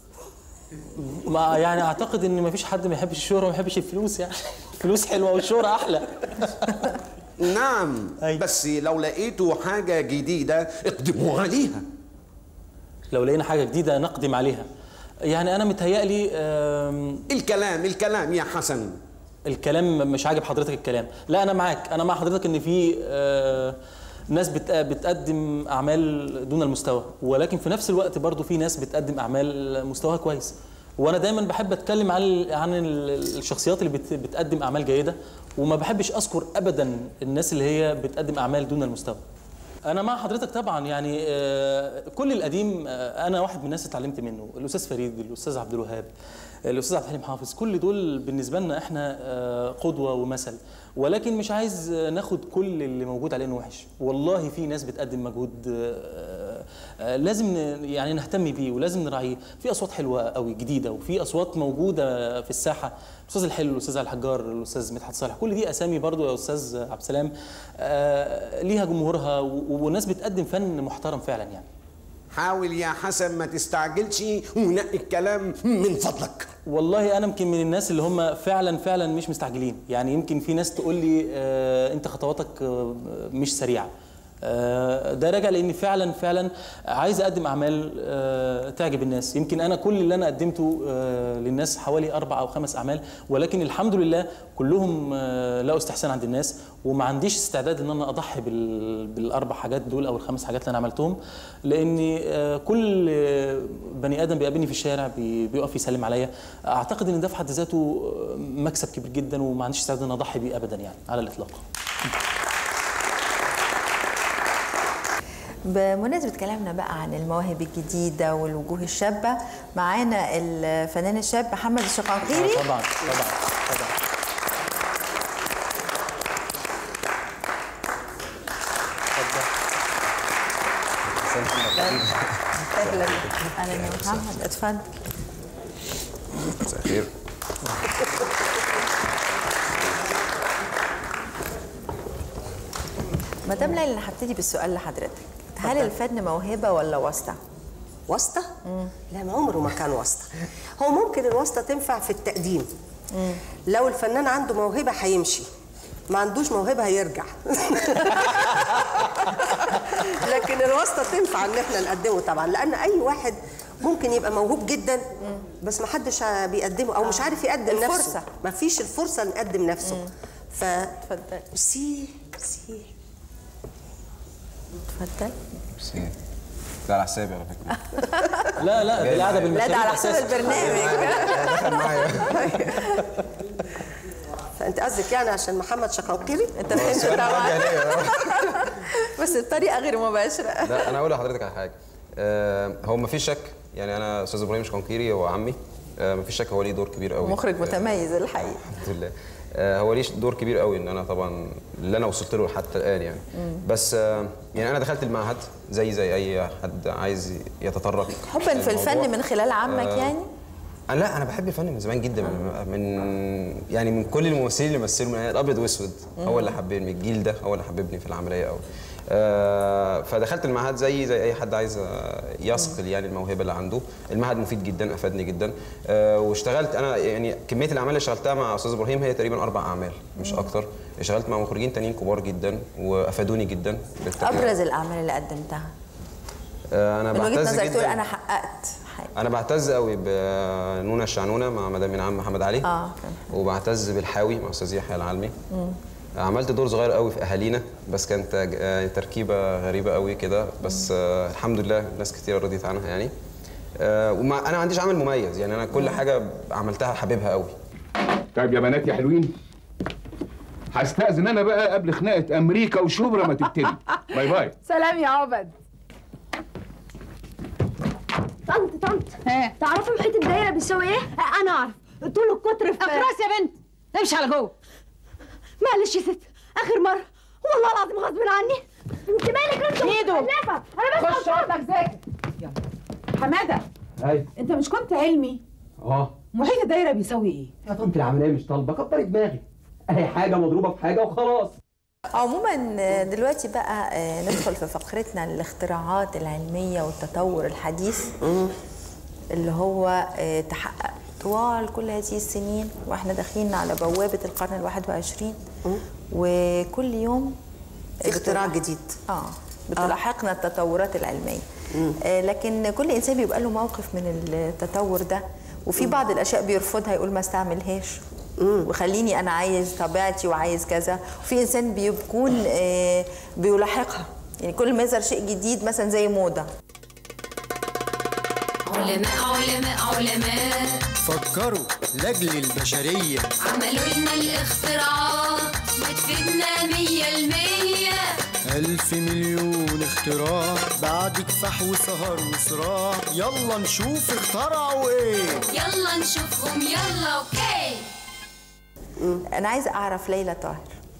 ما يعني اعتقد ان ما فيش حد ما يحبش الشهره وما يحبش الفلوس يعني الفلوس حلوه والشهره احلى نعم أي. بس لو لقيتوا حاجة جديدة اقدموا عليها لو لقينا حاجه جديده نقدم عليها يعني انا متهيألي آم، الكلام الكلام يا حسن الكلام مش عاجب حضرتك الكلام لا انا معاك انا مع حضرتك ان في آه، ناس بت- بتقدم اعمال دون المستوى ولكن في نفس الوقت برضو في ناس بتقدم اعمال مستواها كويس وانا دايما بحب اتكلم عن ال- عن ال- الشخصيات اللي بت- بتقدم اعمال جيده وما بحبش اذكر ابدا الناس اللي هي بتقدم اعمال دون المستوى انا مع حضرتك طبعا يعني آه، كل القديم آه، انا واحد من الناس اتعلمت منه الاستاذ فريد الاستاذ عبد الوهاب الاستاذ عبد الحليم حافظ كل دول بالنسبه لنا احنا آه، قدوه ومثل ولكن مش عايز آه، ناخد كل اللي موجود عليه انه وحش والله في ناس بتقدم مجهود آه، آه، لازم ن- يعني نهتم بيه ولازم نراعيه في اصوات حلوه قوي جديده وفي اصوات موجوده في الساحه الاستاذ الحلو الاستاذ علي الحجار الاستاذ مدحت صالح كل دي اسامي برضو يا استاذ عبد السلام آه، ليها جمهورها و- وناس بتقدم فن محترم فعلا يعني حاول يا حسن ما تستعجلش ونقي الكلام من فضلك والله انا يمكن من الناس اللي هم فعلا فعلا مش مستعجلين يعني يمكن في ناس تقول لي آه انت خطواتك آه مش سريعه آه ده راجع لاني فعلا فعلا عايز اقدم اعمال آه تعجب الناس يمكن انا كل اللي انا قدمته آه للناس حوالي اربع او خمس اعمال ولكن الحمد لله كلهم آه لقوا استحسان عند الناس وما عنديش استعداد ان انا اضحي بال- بالاربع حاجات دول او الخمس حاجات اللي انا عملتهم لاني آه كل آه، بني ادم بيقابلني في الشارع بي- بيقف يسلم عليا اعتقد ان ده في حد ذاته آه، مكسب كبير جدا وما عنديش استعداد ان اضحي بيه ابدا يعني على الاطلاق بمناسبة كلامنا بقى عن المواهب الجديدة والوجوه الشابة معانا الفنان الشاب محمد الشقنقيري آه، طبعا طبعا طبعا اهلا اهلا يا محمد اتفضل مساء الخير مدام ليلى انا هبتدي بالسؤال لحضرتك هل الفن موهبة ولا واسطة؟ واسطة؟ لا ما عمره ما كان واسطة هو ممكن الواسطة تنفع في التقديم لو الفنان عنده موهبة هيمشي ما عندوش موهبة هيرجع لكن الواسطة تنفع ان احنا نقدمه طبعا لان اي واحد ممكن يبقى موهوب جدا بس ما حدش بيقدمه او مش عارف يقدم نفسه الفرصة. ما فيش الفرصة نقدم نفسه ف اتفضل سي سي اتفضل ميرسي ده على حسابي على فكره لا لا دي القعده لا بالمشاريع ده على حساب أساساً. البرنامج دخل معايا فانت قصدك يعني عشان محمد شقنقيري انت فهمت طبعا بس بطريقه غير مباشره لا انا اقول لحضرتك على حاجه آه هو ما فيش شك يعني انا استاذ ابراهيم شقنقيري هو عمي آه ما فيش شك هو ليه دور كبير قوي مخرج متميز الحقيقه الحمد لله آه هو ليه دور كبير قوي ان انا طبعا اللي انا وصلت له حتى الان يعني مم. بس آه يعني انا دخلت المعهد زي زي اي حد عايز يتطرق حبا في للموضوع. الفن من خلال عمك آه، يعني انا لا انا بحب الفن من زمان جدا من, من يعني من كل الممثلين اللي مثلوا من الابيض واسود هو اللي حببني الجيل ده هو اللي حببني في العمليه قوي آه فدخلت المعهد زي زي اي حد عايز آه، يصقل يعني الموهبه اللي عنده المعهد مفيد جدا افادني جدا آه واشتغلت انا يعني كميه الاعمال اللي اشتغلتها مع استاذ ابراهيم هي تقريبا اربع اعمال مش اكتر اشتغلت مع مخرجين تانيين كبار جدا وافادوني جدا بالتقدير. ابرز الاعمال اللي قدمتها آه انا من وجهه بعتز نظرك تقول جدا انا حققت حاجه انا بعتز قوي بنونا الشعنونه مع مدام عم محمد علي اه وبعتز بالحاوي مع استاذ يحيى العلمي مم. عملت دور صغير قوي في اهالينا بس كانت آه، تركيبه غريبه قوي كده بس آه، الحمد لله ناس كتير رضيت عنها يعني آه، وما انا ما عنديش عمل مميز يعني انا كل حاجه عملتها حاببها قوي طيب يا بنات يا حلوين هستأذن انا بقى قبل خناقه امريكا وشبرا ما تبتدي باي باي سلام يا عبد طنط طنط تعرفي محيط الدايره بيساوي ايه؟ انا اعرف طول القطر في اخرس يا بنت امشي على جوه معلش يا ست اخر مره والله العظيم غصب عني انت مالك انت ميدو. متخلفة. انا بس خش اوضتك ذاكر يلا حماده ايوه انت مش كنت علمي اه محيط الدايره بيساوي ايه يا طنط العمليه مش طالبه كبري دماغي اهي حاجه مضروبه في حاجه وخلاص عموما آه، دلوقتي بقى آه، ندخل في فقرتنا الاختراعات العلمية والتطور الحديث اللي هو آه، تحقق طوال كل هذه السنين واحنا داخلين على بوابة القرن الواحد وعشرين وكل يوم اختراع جديد اه بتلاحقنا التطورات العلمية آه لكن كل انسان بيبقى له موقف من التطور ده وفي بعض الاشياء بيرفضها يقول ما استعملهاش وخليني انا عايز طبيعتي وعايز كذا وفي انسان بيكون آه بيلاحقها يعني كل ما يظهر شيء جديد مثلا زي موضه علماء علماء علماء فكروا لاجل البشريه عملوا لنا الاختراعات بتفيدنا مية المية ألف مليون اختراع بعد كفاح وسهر وصراع يلا نشوف اخترعوا ايه يلا نشوفهم يلا اوكي انا عايزه اعرف ليلى طاهر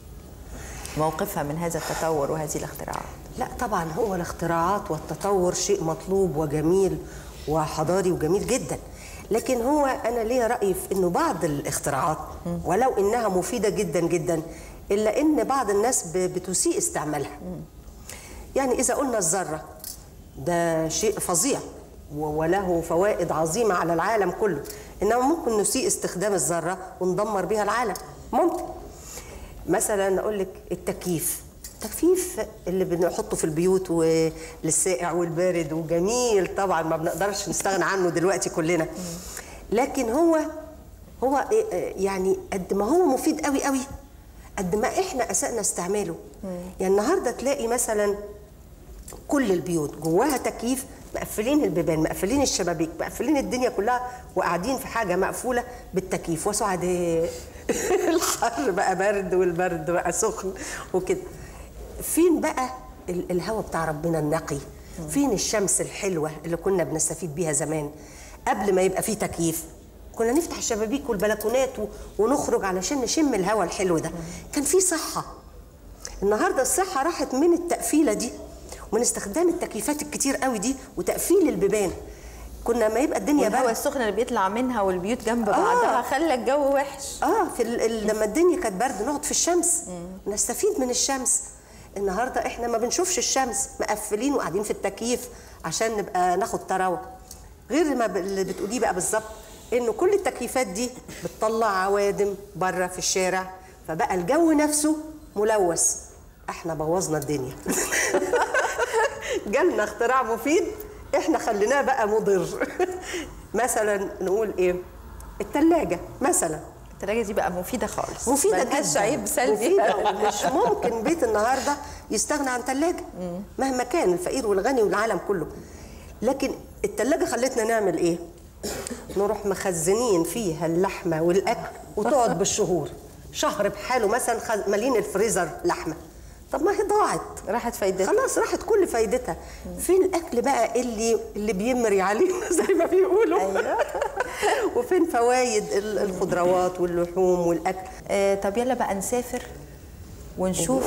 موقفها من هذا التطور وهذه الاختراعات لا طبعا هو الاختراعات والتطور شيء مطلوب وجميل وحضاري وجميل جدا لكن هو انا ليا راي في انه بعض الاختراعات ولو انها مفيده جدا جدا الا ان بعض الناس ب- بتسيء استعمالها يعني اذا قلنا الذره ده شيء فظيع و- وله فوائد عظيمه على العالم كله انما ممكن نسيء استخدام الذره وندمر بها العالم ممكن مثلا اقول لك التكييف التكييف اللي بنحطه في البيوت وللساقع والبارد وجميل طبعا ما بنقدرش نستغنى عنه دلوقتي كلنا لكن هو هو إيه- إيه يعني قد ما هو مفيد قوي قوي قد ما احنا اسأنا استعماله يعني النهارده تلاقي مثلا كل البيوت جواها تكييف مقفلين البيبان مقفلين الشبابيك مقفلين الدنيا كلها وقاعدين في حاجه مقفوله بالتكييف وسعداء الحر بقى برد والبرد بقى سخن وكده فين بقى ال- الهواء بتاع ربنا النقي فين الشمس الحلوه اللي كنا بنستفيد بيها زمان قبل ما يبقى فيه تكييف كنا نفتح الشبابيك والبلكونات و- ونخرج علشان نشم الهواء الحلو ده كان في صحه النهارده الصحه راحت من التقفيله دي ومن استخدام التكييفات الكتير قوي دي وتقفيل البيبان كنا ما يبقى الدنيا والهواء برد السخن اللي بيطلع منها والبيوت جنب بعضها خلى الجو وحش اه في ال- ال- لما الدنيا كانت برد نقعد في الشمس نستفيد من الشمس النهارده احنا ما بنشوفش الشمس مقفلين وقاعدين في التكييف عشان نبقى ناخد تروه غير ما ب- اللي بتقوليه بقى بالظبط انه كل التكييفات دي بتطلع عوادم بره في الشارع فبقى الجو نفسه ملوث احنا بوظنا الدنيا جالنا اختراع مفيد احنا خليناه بقى مضر مثلا نقول ايه التلاجة مثلا التلاجة دي بقى مفيدة خالص مفيدة ملهاش جدا عيب سلبي مفيدة ومش ممكن بيت النهاردة يستغنى عن تلاجة مهما كان الفقير والغني والعالم كله لكن التلاجة خلتنا نعمل ايه نروح مخزنين فيها اللحمة والأكل وتقعد بالشهور شهر بحاله مثلا خز- مالين الفريزر لحمة طب ما هي ضاعت راحت فايدتها خلاص راحت كل فايدتها فين الاكل بقى اللي اللي بيمري علينا زي ما بيقولوا أيوة. وفين فوايد ال- الخضروات واللحوم والاكل آه طب يلا بقى نسافر ونشوف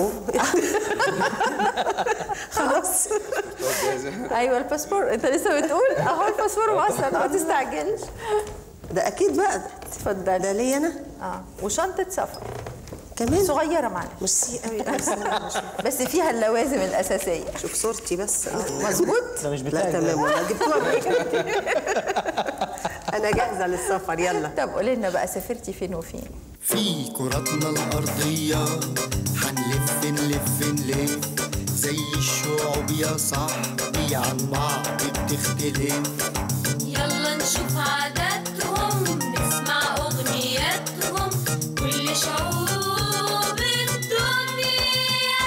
خلاص ايوه الباسبور انت لسه بتقول اهو الباسبور وصل ما تستعجلش ده اكيد بقى اتفضل ده ليا انا اه وشنطه سفر كمان صغيره معلش ميرسي قوي بس فيها اللوازم الاساسيه شوف صورتي بس مظبوط ده مش لا بتاعك ده. تمام والله جبتوها منين؟ انا جاهزه للسفر يلا طب قولي لنا بقى سافرتي فين وفين في كرتنا الأرضية هنلف نلف نلف زي الشعوب يا صاحبي عن بعض بتختلف يلا نشوف عاداتهم نسمع أغنياتهم كل شعوب الدنيا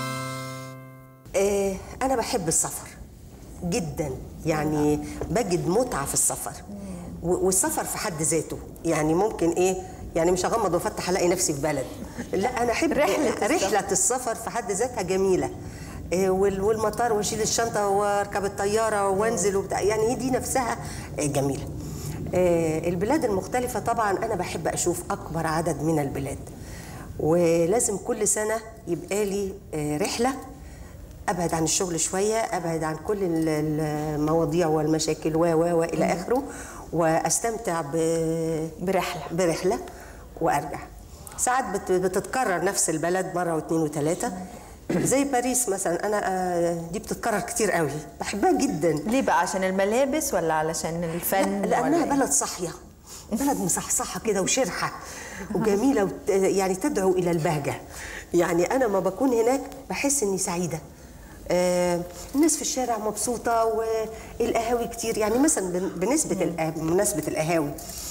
آه انا بحب السفر جدا يعني بجد متعه في السفر و- والسفر في حد ذاته يعني ممكن ايه يعني مش هغمض وافتح الاقي نفسي في بلد لا انا احب رحلة السفر. رحله السفر في حد ذاتها جميله آه، وال- والمطار واشيل الشنطه واركب الطياره وانزل وبتاع يعني هي دي نفسها آه، جميله آه، البلاد المختلفه طبعا انا بحب اشوف اكبر عدد من البلاد ولازم كل سنه يبقى لي آه، رحله ابعد عن الشغل شويه ابعد عن كل ال- المواضيع والمشاكل و و والى اخره واستمتع ب... برحله برحله وارجع ساعات بت... بتتكرر نفس البلد مره واثنين وثلاثه زي باريس مثلا انا آه، دي بتتكرر كتير قوي بحبها جدا ليه بقى عشان الملابس ولا علشان الفن لا لانها ولا إيه؟ بلد صاحيه بلد مصحصحه كده وشرحه وجميله وت... يعني تدعو الى البهجه يعني انا ما بكون هناك بحس اني سعيده آه الناس في الشارع مبسوطه والقهاوي كتير يعني مثلا بن- بنسبه القه- بمناسبه القهاوي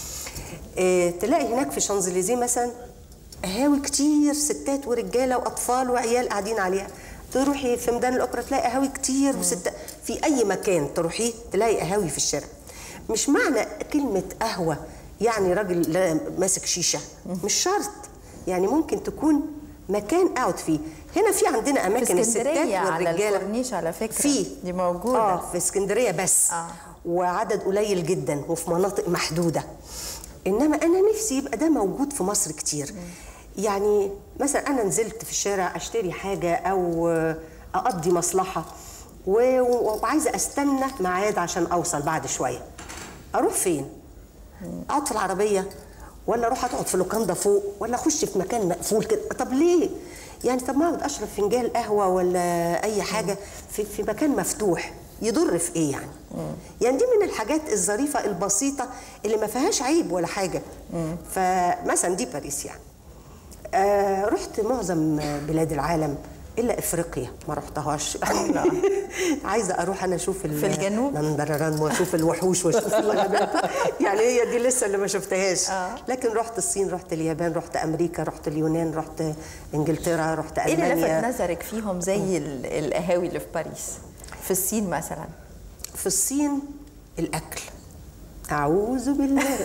آه تلاقي هناك في شانزليزيه مثلا قهاوي كتير ستات ورجاله واطفال وعيال قاعدين عليها تروحي في ميدان الاوبرا تلاقي قهاوي كتير وست في اي مكان تروحيه تلاقي قهاوي في الشارع مش معنى كلمه قهوه يعني راجل لا- ماسك شيشه مش شرط يعني ممكن تكون مكان اقعد فيه هنا في عندنا اماكن في الستات اسكندريه على والرجاله الكورنيش على فكره في دي موجوده اه في اسكندريه بس آه. وعدد قليل جدا وفي مناطق محدوده انما انا نفسي يبقى ده موجود في مصر كتير يعني مثلا انا نزلت في الشارع اشتري حاجه او آه، اقضي مصلحه و- و- وعايزه استنى ميعاد عشان اوصل بعد شويه اروح فين اقعد في العربيه ولا اروح اقعد في لوكاندا فوق ولا اخش في مكان مقفول كده طب ليه يعني طب ما اقعد اشرب فنجان قهوه ولا اي حاجه في, في مكان مفتوح يضر في ايه يعني يعني دي من الحاجات الظريفه البسيطه اللي ما فيهاش عيب ولا حاجه فمثلا دي باريس يعني آه رحت معظم بلاد العالم الا افريقيا ما رحتهاش عايزه اروح انا اشوف ال- في الجنوب؟ لندرران واشوف الوحوش واشوف الغابات يعني هي دي لسه اللي ما شفتهاش آه. لكن رحت الصين رحت اليابان رحت امريكا رحت اليونان رحت انجلترا رحت ايه اللي المانيا لفت نظرك فيهم زي ال- القهاوي اللي في باريس في الصين مثلا في الصين الاكل اعوذ بالله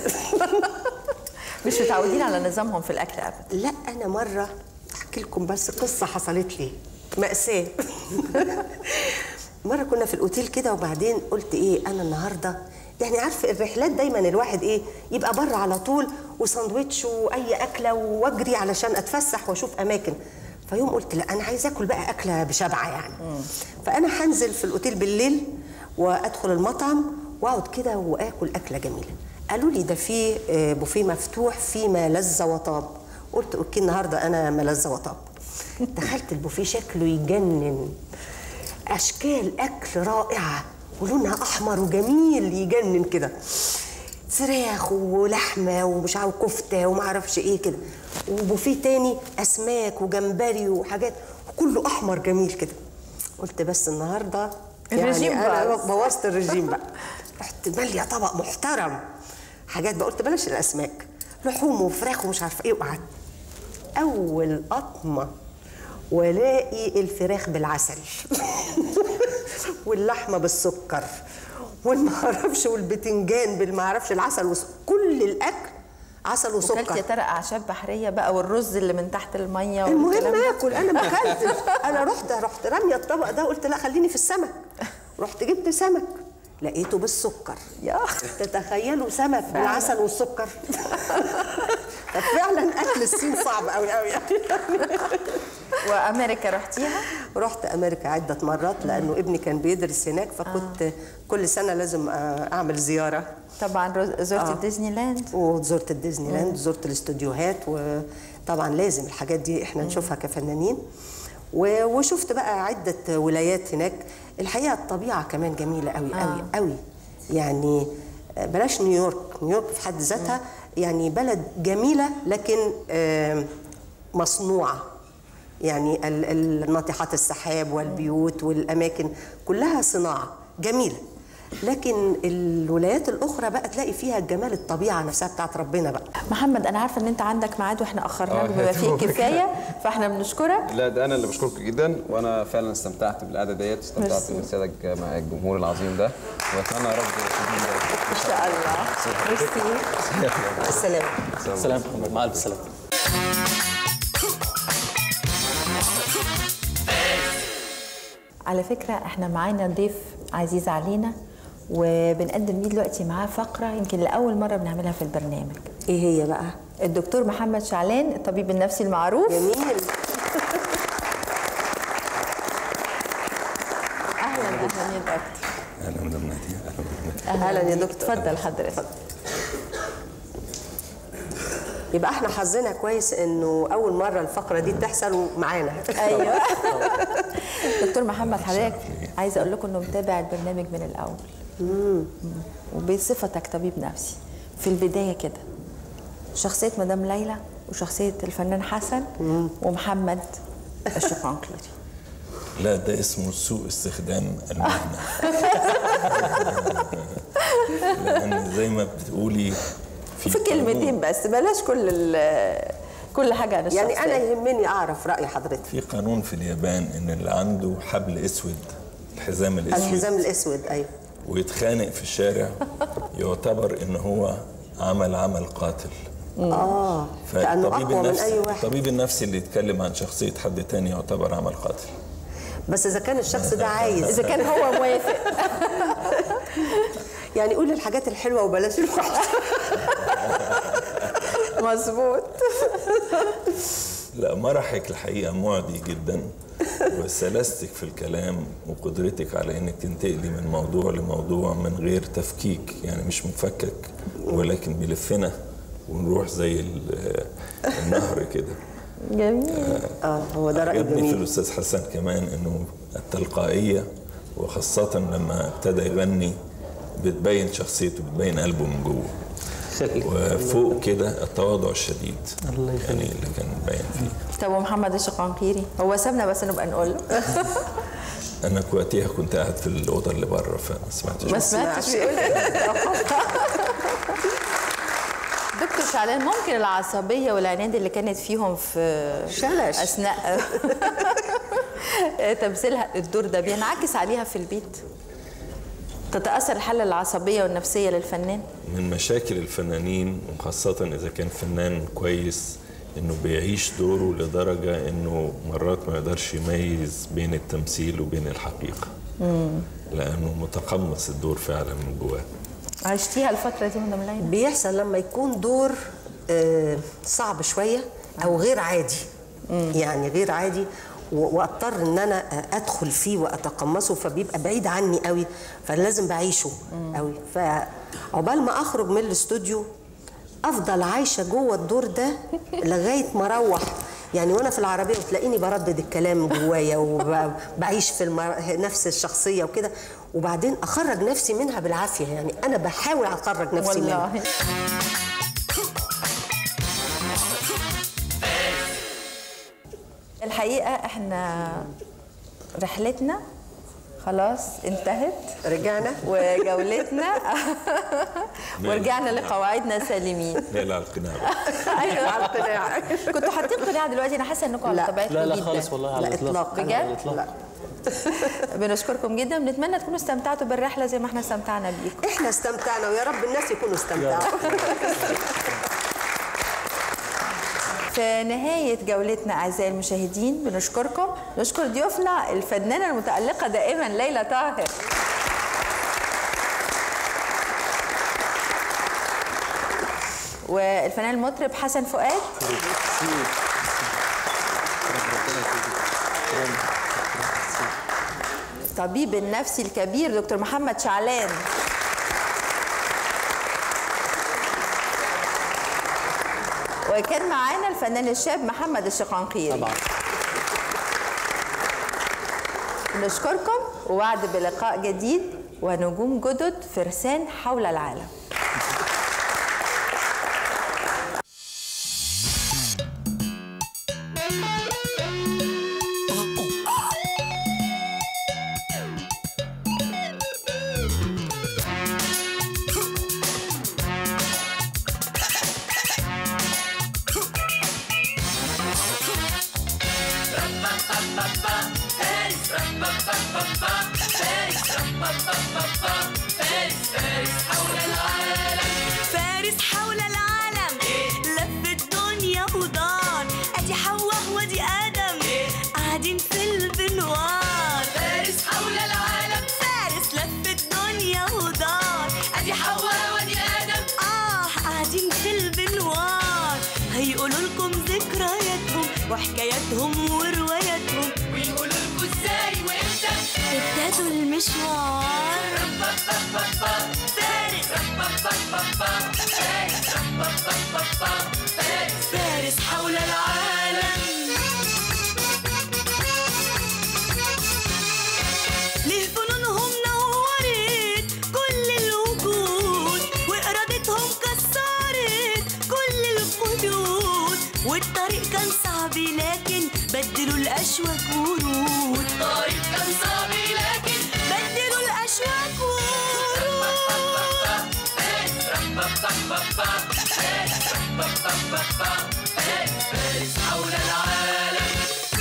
مش متعودين على نظامهم في الاكل ابدا لا انا مره احكي لكم بس قصه حصلت لي ماساه مره كنا في الاوتيل كده وبعدين قلت ايه انا النهارده يعني عارفه الرحلات دايما الواحد ايه يبقى بره على طول وساندوتش واي اكله واجري علشان اتفسح واشوف اماكن فيوم قلت لا انا عايزه اكل بقى اكله بشبعه يعني فانا هنزل في الاوتيل بالليل وادخل المطعم واقعد كده واكل اكله جميله قالوا لي ده في آه، بوفيه مفتوح فيه ما لذ وطاب قلت اوكي النهارده انا ما لذ وطاب دخلت البوفيه شكله يجنن اشكال اكل رائعه ولونها احمر وجميل يجنن كده فراخ ولحمه ومش عارف كفته وما اعرفش ايه كده وبوفيه تاني اسماك وجمبري وحاجات كله احمر جميل كده قلت بس النهارده الرجيم يعني انا باظ. بوظت الرجيم بقى رحت ماليه طبق محترم حاجات بقى قلت بلاش الاسماك لحوم وفراخ ومش عارفه ايه وقعدت اول قطمه والاقي الفراخ بالعسل واللحمه بالسكر والمعرفش والبتنجان بالمعرفش العسل والس- كل الاكل عسل وكلت يا وسكر ترى اعشاب بحريه بقى والرز اللي من تحت الميه المهم والكلام ده؟ اكل انا ما اكلتش انا رحت رحت راميه الطبق ده قلت لا خليني في السمك رحت جبت سمك لقيته بالسكر يا تتخيلوا سمك بالعسل والسكر فعلا اكل الصين صعب قوي قوي يعني وامريكا رحتيها رحت امريكا عده مرات لانه ابني كان بيدرس هناك فكنت كل سنه لازم آه، اعمل زياره طبعا روز- زرت آه. الديزني لاند وزرت الديزني لاند زرت الاستوديوهات وطبعا لازم الحاجات دي احنا نشوفها كفنانين و- وشفت بقى عده ولايات هناك الحقيقه الطبيعه كمان جميله قوي قوي قوي يعني آه، بلاش نيويورك نيويورك في حد ذاتها يعني بلد جميله لكن آه، مصنوعه يعني ال- ال- ناطحات السحاب والبيوت والاماكن كلها صناعه جميله لكن الولايات الاخرى بقى تلاقي فيها جمال الطبيعه نفسها بتاعت ربنا بقى محمد انا عارفه ان انت عندك ميعاد واحنا اخرناك آه، بما فيه هاتوا. الكفايه فاحنا بنشكرك لا ده انا اللي بشكركم جدا وانا فعلا استمتعت بالقعده ديت واستمتعت ميرسي. برسالتك مع الجمهور العظيم ده واتمنى يا رب ان شاء الله ميرسي السلام سلام محمد مع الف سلامه على فكره احنا معانا ضيف عزيز علينا وبنقدم ليه دلوقتي معاه فقره يمكن لاول مره بنعملها في البرنامج ايه هي بقى الدكتور محمد شعلان الطبيب النفسي المعروف جميل اهلا اهلا يا دكتور اهلا مدام ناديه اهلا مدام اهلا يا دكتور اتفضل حضرتك يبقى احنا حظنا كويس انه اول مره الفقره دي تحصل معانا ايوه دكتور محمد حضرتك عايزه اقول لكم انه متابع البرنامج من الاول مم. وبصفتك طبيب نفسي في البدايه كده شخصيه مدام ليلى وشخصيه الفنان حسن ومحمد الشقنقلري لا ده اسمه سوء استخدام المهنه لان زي ما بتقولي في, في كلمتين بس بلاش كل ال- كل حاجه عن الشخصيه يعني انا يهمني اعرف راي حضرتك في قانون في اليابان ان اللي عنده حبل اسود الحزام الاسود الحزام الاسود ايوه ويتخانق في الشارع يعتبر ان هو عمل عمل قاتل اه كانه فالطبيب اقوى من النفسي اي واحد الطبيب النفسي اللي يتكلم عن شخصيه حد تاني يعتبر عمل قاتل بس اذا كان الشخص ده عايز اذا كان هو موافق يعني قول الحاجات الحلوه وبلاش الوحشه مظبوط لا مرحك الحقيقة معدي جدا وسلستك في الكلام وقدرتك على انك تنتقلي من موضوع لموضوع من غير تفكيك يعني مش مفكك ولكن بيلفنا ونروح زي ال- النهر كده جميل اه هو ده راي عجبني في جميل الاستاذ حسن كمان انه التلقائية وخاصة لما ابتدى يغني بتبين شخصيته بتبين قلبه من جوه وفوق كده التواضع الشديد الله يخليك. يعني اللي كان باين فيه طب ومحمد الشقنقيري هو سابنا بس نبقى نقول له انا وقتها كنت قاعد في الاوضه اللي بره فما سمعتش ما سمعتش بيقول دكتور شعلان ممكن العصبية والعناد اللي كانت فيهم في شلش. أثناء تمثيلها الدور ده بينعكس عليها في البيت تتأثر الحالة العصبية والنفسية للفنان من مشاكل الفنانين وخاصه اذا كان فنان كويس انه بيعيش دوره لدرجه انه مرات ما يقدرش يميز بين التمثيل وبين الحقيقه لانه متقمص الدور فعلا من جواه عشتيها الفترة دي مدام ليلى بيحصل لما يكون دور آه، صعب شويه او غير عادي يعني غير عادي و- واضطر ان انا آه، ادخل فيه واتقمصه فبيبقى بعيد عني قوي فلازم بعيشه قوي فعقبال ما اخرج من الاستوديو افضل عايشه جوه الدور ده لغايه ما اروح يعني وانا في العربيه وتلاقيني بردد الكلام جوايا وبعيش في المر... نفس الشخصيه وكده وبعدين اخرج نفسي منها بالعافيه يعني انا بحاول اخرج نفسي منها والله الحقيقة احنا رحلتنا خلاص انتهت رجعنا وجولتنا ورجعنا لقواعدنا سالمين لا لا القناع ايوه على القناع كنتوا حاطين قناع دلوقتي انا حاسه انكم على لا. طبيعتكم لا لا جدا خالص والله على لا الاطلاق اطلاقا بجد؟ على الإطلاق. لا بنشكركم جدا بنتمنى تكونوا استمتعتوا بالرحله زي ما احنا استمتعنا بيكم احنا استمتعنا ويا رب الناس يكونوا استمتعوا في نهاية جولتنا أعزائي المشاهدين بنشكركم نشكر ضيوفنا الفنانة المتألقة دائما ليلى طاهر والفنان المطرب حسن فؤاد الطبيب النفسي الكبير دكتور محمد شعلان وكان معانا الفنان الشاب محمد الشقنقيري طبعا نشكركم ووعد بلقاء جديد ونجوم جدد فرسان حول العالم فارس حول العالم لف الدنيا ودار ادي حواء وادي ادم قاعدين في البنوار فارس حول العالم فارس لف الدنيا ودار ادي حواء وادي ادم اه قاعدين في البنوار هيقولوا لكم ذكرياتهم وحكاياتهم ورواياتهم ويقولوا لكم ازاي وامتى ابتدوا المشوار فارس فارس حول العالم ليه فنونهم نورت كل الوجود وإرادتهم كسرت كل القيود والطريق كان صعب لكن بدلوا الأشواك ورود الطريق كان صعب لكن بدلوا الأشواك ورود فارس حول العالم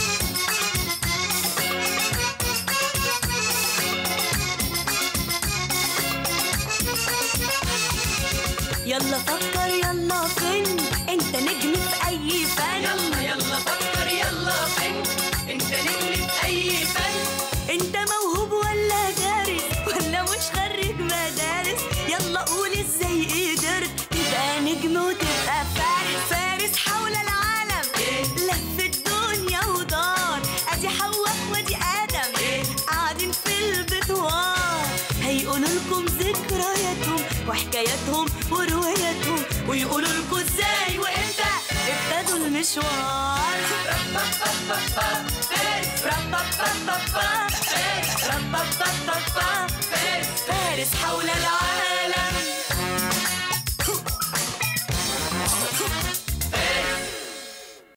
يلا فكر يلا فن انت نجم في اي فن يلا يلا فكر يلا فن انت نجم في اي فن انت موهوب ولا دارس ولا مش خريج مدارس يلا قول ازاي قدرت تبقى نجم وتبقى فارس فارس حول العالم لف الدنيا ودار ادي حواء وادي ادم قاعدين في البتوار هيقولوا لكم ذكرياتهم وحكاياتهم ورواياتهم ويقولوا لكم ازاي وامتى ابتدوا المشوار فارس